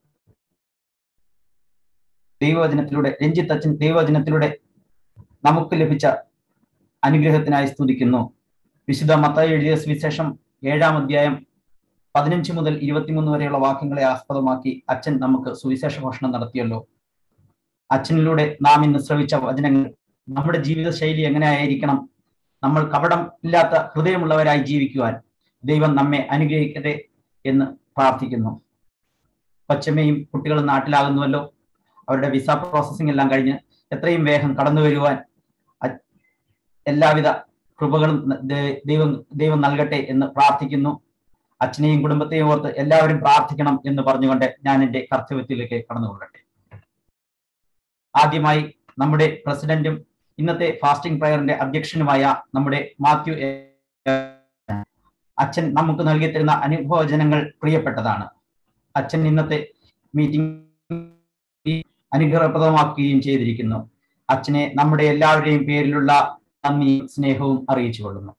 ദൈവവചനത്തിലൂടെ രഞ്ജിത്ത് അച്ഛൻ ദൈവവചനത്തിലൂടെ നമുക്ക് ലഭിച്ച അനുഗ്രഹത്തിനായി സ്തുതിക്കുന്നു വിശുദ്ധ മത്തായി എഴുതിയ സുവിശേഷം ഏഴാം അധ്യായം പതിനഞ്ച് മുതൽ ഇരുപത്തിമൂന്ന് വരെയുള്ള വാക്യങ്ങളെ ആസ്പദമാക്കി അച്ഛൻ നമുക്ക് സുവിശേഷ ഘോഷണം നടത്തിയല്ലോ അച്ഛനിലൂടെ നാം ഇന്ന് ശ്രവിച്ച വചനങ്ങൾ നമ്മുടെ ജീവിത ശൈലി എങ്ങനെ ആയിരിക്കണം നമ്മൾ കപടം ഇല്ലാത്ത ഹൃദയമുള്ളവരായി ജീവിക്കുവാൻ ദൈവം നമ്മെ അനുഗ്രഹിക്കട്ടെ എന്ന് പ്രാർത്ഥിക്കുന്നു കൊച്ചമ്മയും കുട്ടികളും നാട്ടിലാകുന്നുവല്ലോ അവരുടെ വിസ പ്രോസസ്സിംഗ് എല്ലാം കഴിഞ്ഞ് എത്രയും വേഗം കടന്നു വരുവാൻ അ- എല്ലാവിധ കൃപകളും ദ- ദൈവം ദൈവം നൽകട്ടെ എന്ന് പ്രാർത്ഥിക്കുന്നു അച്ഛനെയും കുടുംബത്തെയും ഓർത്ത് എല്ലാവരും പ്രാർത്ഥിക്കണം എന്ന് പറഞ്ഞുകൊണ്ട് ഞാൻ എൻ്റെ കർത്തവ്യത്തിലേക്ക് കടന്നുകൊള്ളട്ടെ ആദ്യമായി നമ്മുടെ പ്രസിഡന്റും ഇന്നത്തെ ഫാസ്റ്റിംഗ് പ്രയറിന്റെ അധ്യക്ഷനുമായ നമ്മുടെ മാത്യു എ- അച്ഛൻ നമുക്ക് നൽകി തരുന്ന അനുഭവജനങ്ങൾ പ്രിയപ്പെട്ടതാണ് അച്ഛൻ ഇന്നത്തെ മീറ്റിംഗ് അനുഗ്രഹപ്രദമാക്കുകയും ചെയ്തിരിക്കുന്നു അച്ഛനെ നമ്മുടെ എല്ലാവരുടെയും പേരിലുള്ള നന്ദിയും സ്നേഹവും അറിയിച്ചു കൊള്ളുന്നു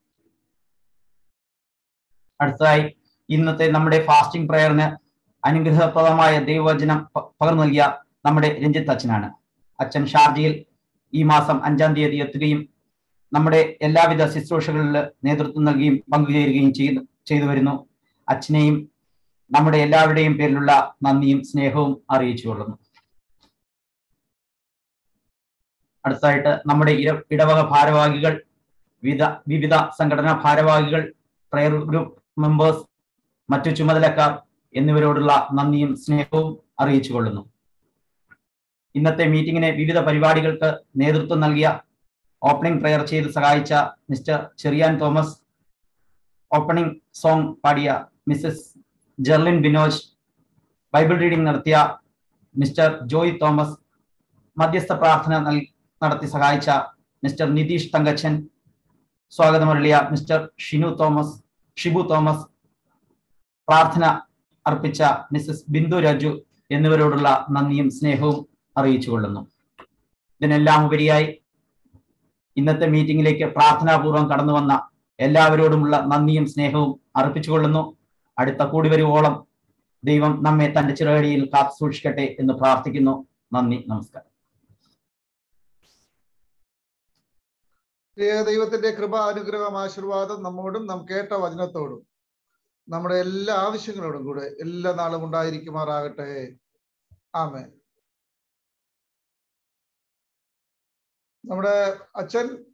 അടുത്തതായി ഇന്നത്തെ നമ്മുടെ ഫാസ്റ്റിംഗ് പ്രയറിന് അനുഗ്രഹപ്രദമായ ദൈവവചനം പ- പകർന്നു നൽകിയ നമ്മുടെ രഞ്ജിത്ത് അച്ഛനാണ് അച്ഛൻ ഷാർജയിൽ ഈ മാസം അഞ്ചാം തീയതി എത്തുകയും നമ്മുടെ എല്ലാവിധ ശുശ്രൂഷകളിൽ നേതൃത്വം നൽകുകയും പങ്കുചേരുകയും ചെയ്തു ചെയ്തു വരുന്നു അച്ഛനെയും നമ്മുടെ എല്ലാവരുടെയും പേരിലുള്ള നന്ദിയും സ്നേഹവും അറിയിച്ചു കൊള്ളുന്നു അടുത്തായിട്ട് നമ്മുടെ ഇര ഇടവക ഭാരവാഹികൾ വിവിധ വിവിധ സംഘടനാ ഭാരവാഹികൾ പ്രയർ ഗ്രൂപ്പ് മെമ്പേഴ്സ് മറ്റു ചുമതലക്കാർ എന്നിവരോടുള്ള നന്ദിയും സ്നേഹവും അറിയിച്ചു കൊള്ളുന്നു ഇന്നത്തെ മീറ്റിംഗിനെ വിവിധ പരിപാടികൾക്ക് നേതൃത്വം നൽകിയ ഓപ്പണിംഗ് പ്രെയർ ചെയ്ത് സഹായിച്ച Mr Cheriyan Thomas opening song പാടിയ Mrs Jerlin Binoj Bible reading നടത്തിയ മിസ്റ്റർ ജോയ് തോമസ് മധ്യസ്ഥ പ്രാർത്ഥന നൽ- നടത്തി സഹായിച്ച മിസ്റ്റർ നിതീഷ് തങ്കച്ചൻ സ്വാഗതമരളിയ മിസ്റ്റർ ഷിനു തോമസ് ഷിബു തോമസ് പ്രാർത്ഥന അർപ്പിച്ച മിസസ് ബിന്ദു രാജു എന്നിവരോടുള്ള നന്ദിയും സ്നേഹവും അറിയിച്ചു കൊള്ളുന്നു ഇതിനെല്ലാം ഉപരിയായി ഇന്നത്തെ മീറ്റിംഗിലേക്ക് പ്രാർത്ഥനാപൂർവ്വം കടന്നു വന്ന എല്ലാവരോടുമുള്ള നന്ദിയും സ്നേഹവും അർപ്പിച്ചുകൊള്ളുന്നു അടുത്ത കൂടി വരുവോളം ദൈവം നമ്മെ തന്റെ ചിറകടിയിൽ കാത്തു സൂക്ഷിക്കട്ടെ എന്ന് പ്രാർത്ഥിക്കുന്നു നന്ദി നമസ്കാരം പ്രിയ ദൈവത്തിന്റെ കൃപ അനുഗ്രഹം ആശീർവാദം നമ്മോടും നാം കേട്ട വചനത്തോടും നമ്മുടെ എല്ലാ ആവശ്യങ്ങളോടും കൂടെ എല്ലാ നാളും ഉണ്ടായിരിക്കുമാറാകട്ടെ ആമേ നമ്മുടെ അച്ഛൻ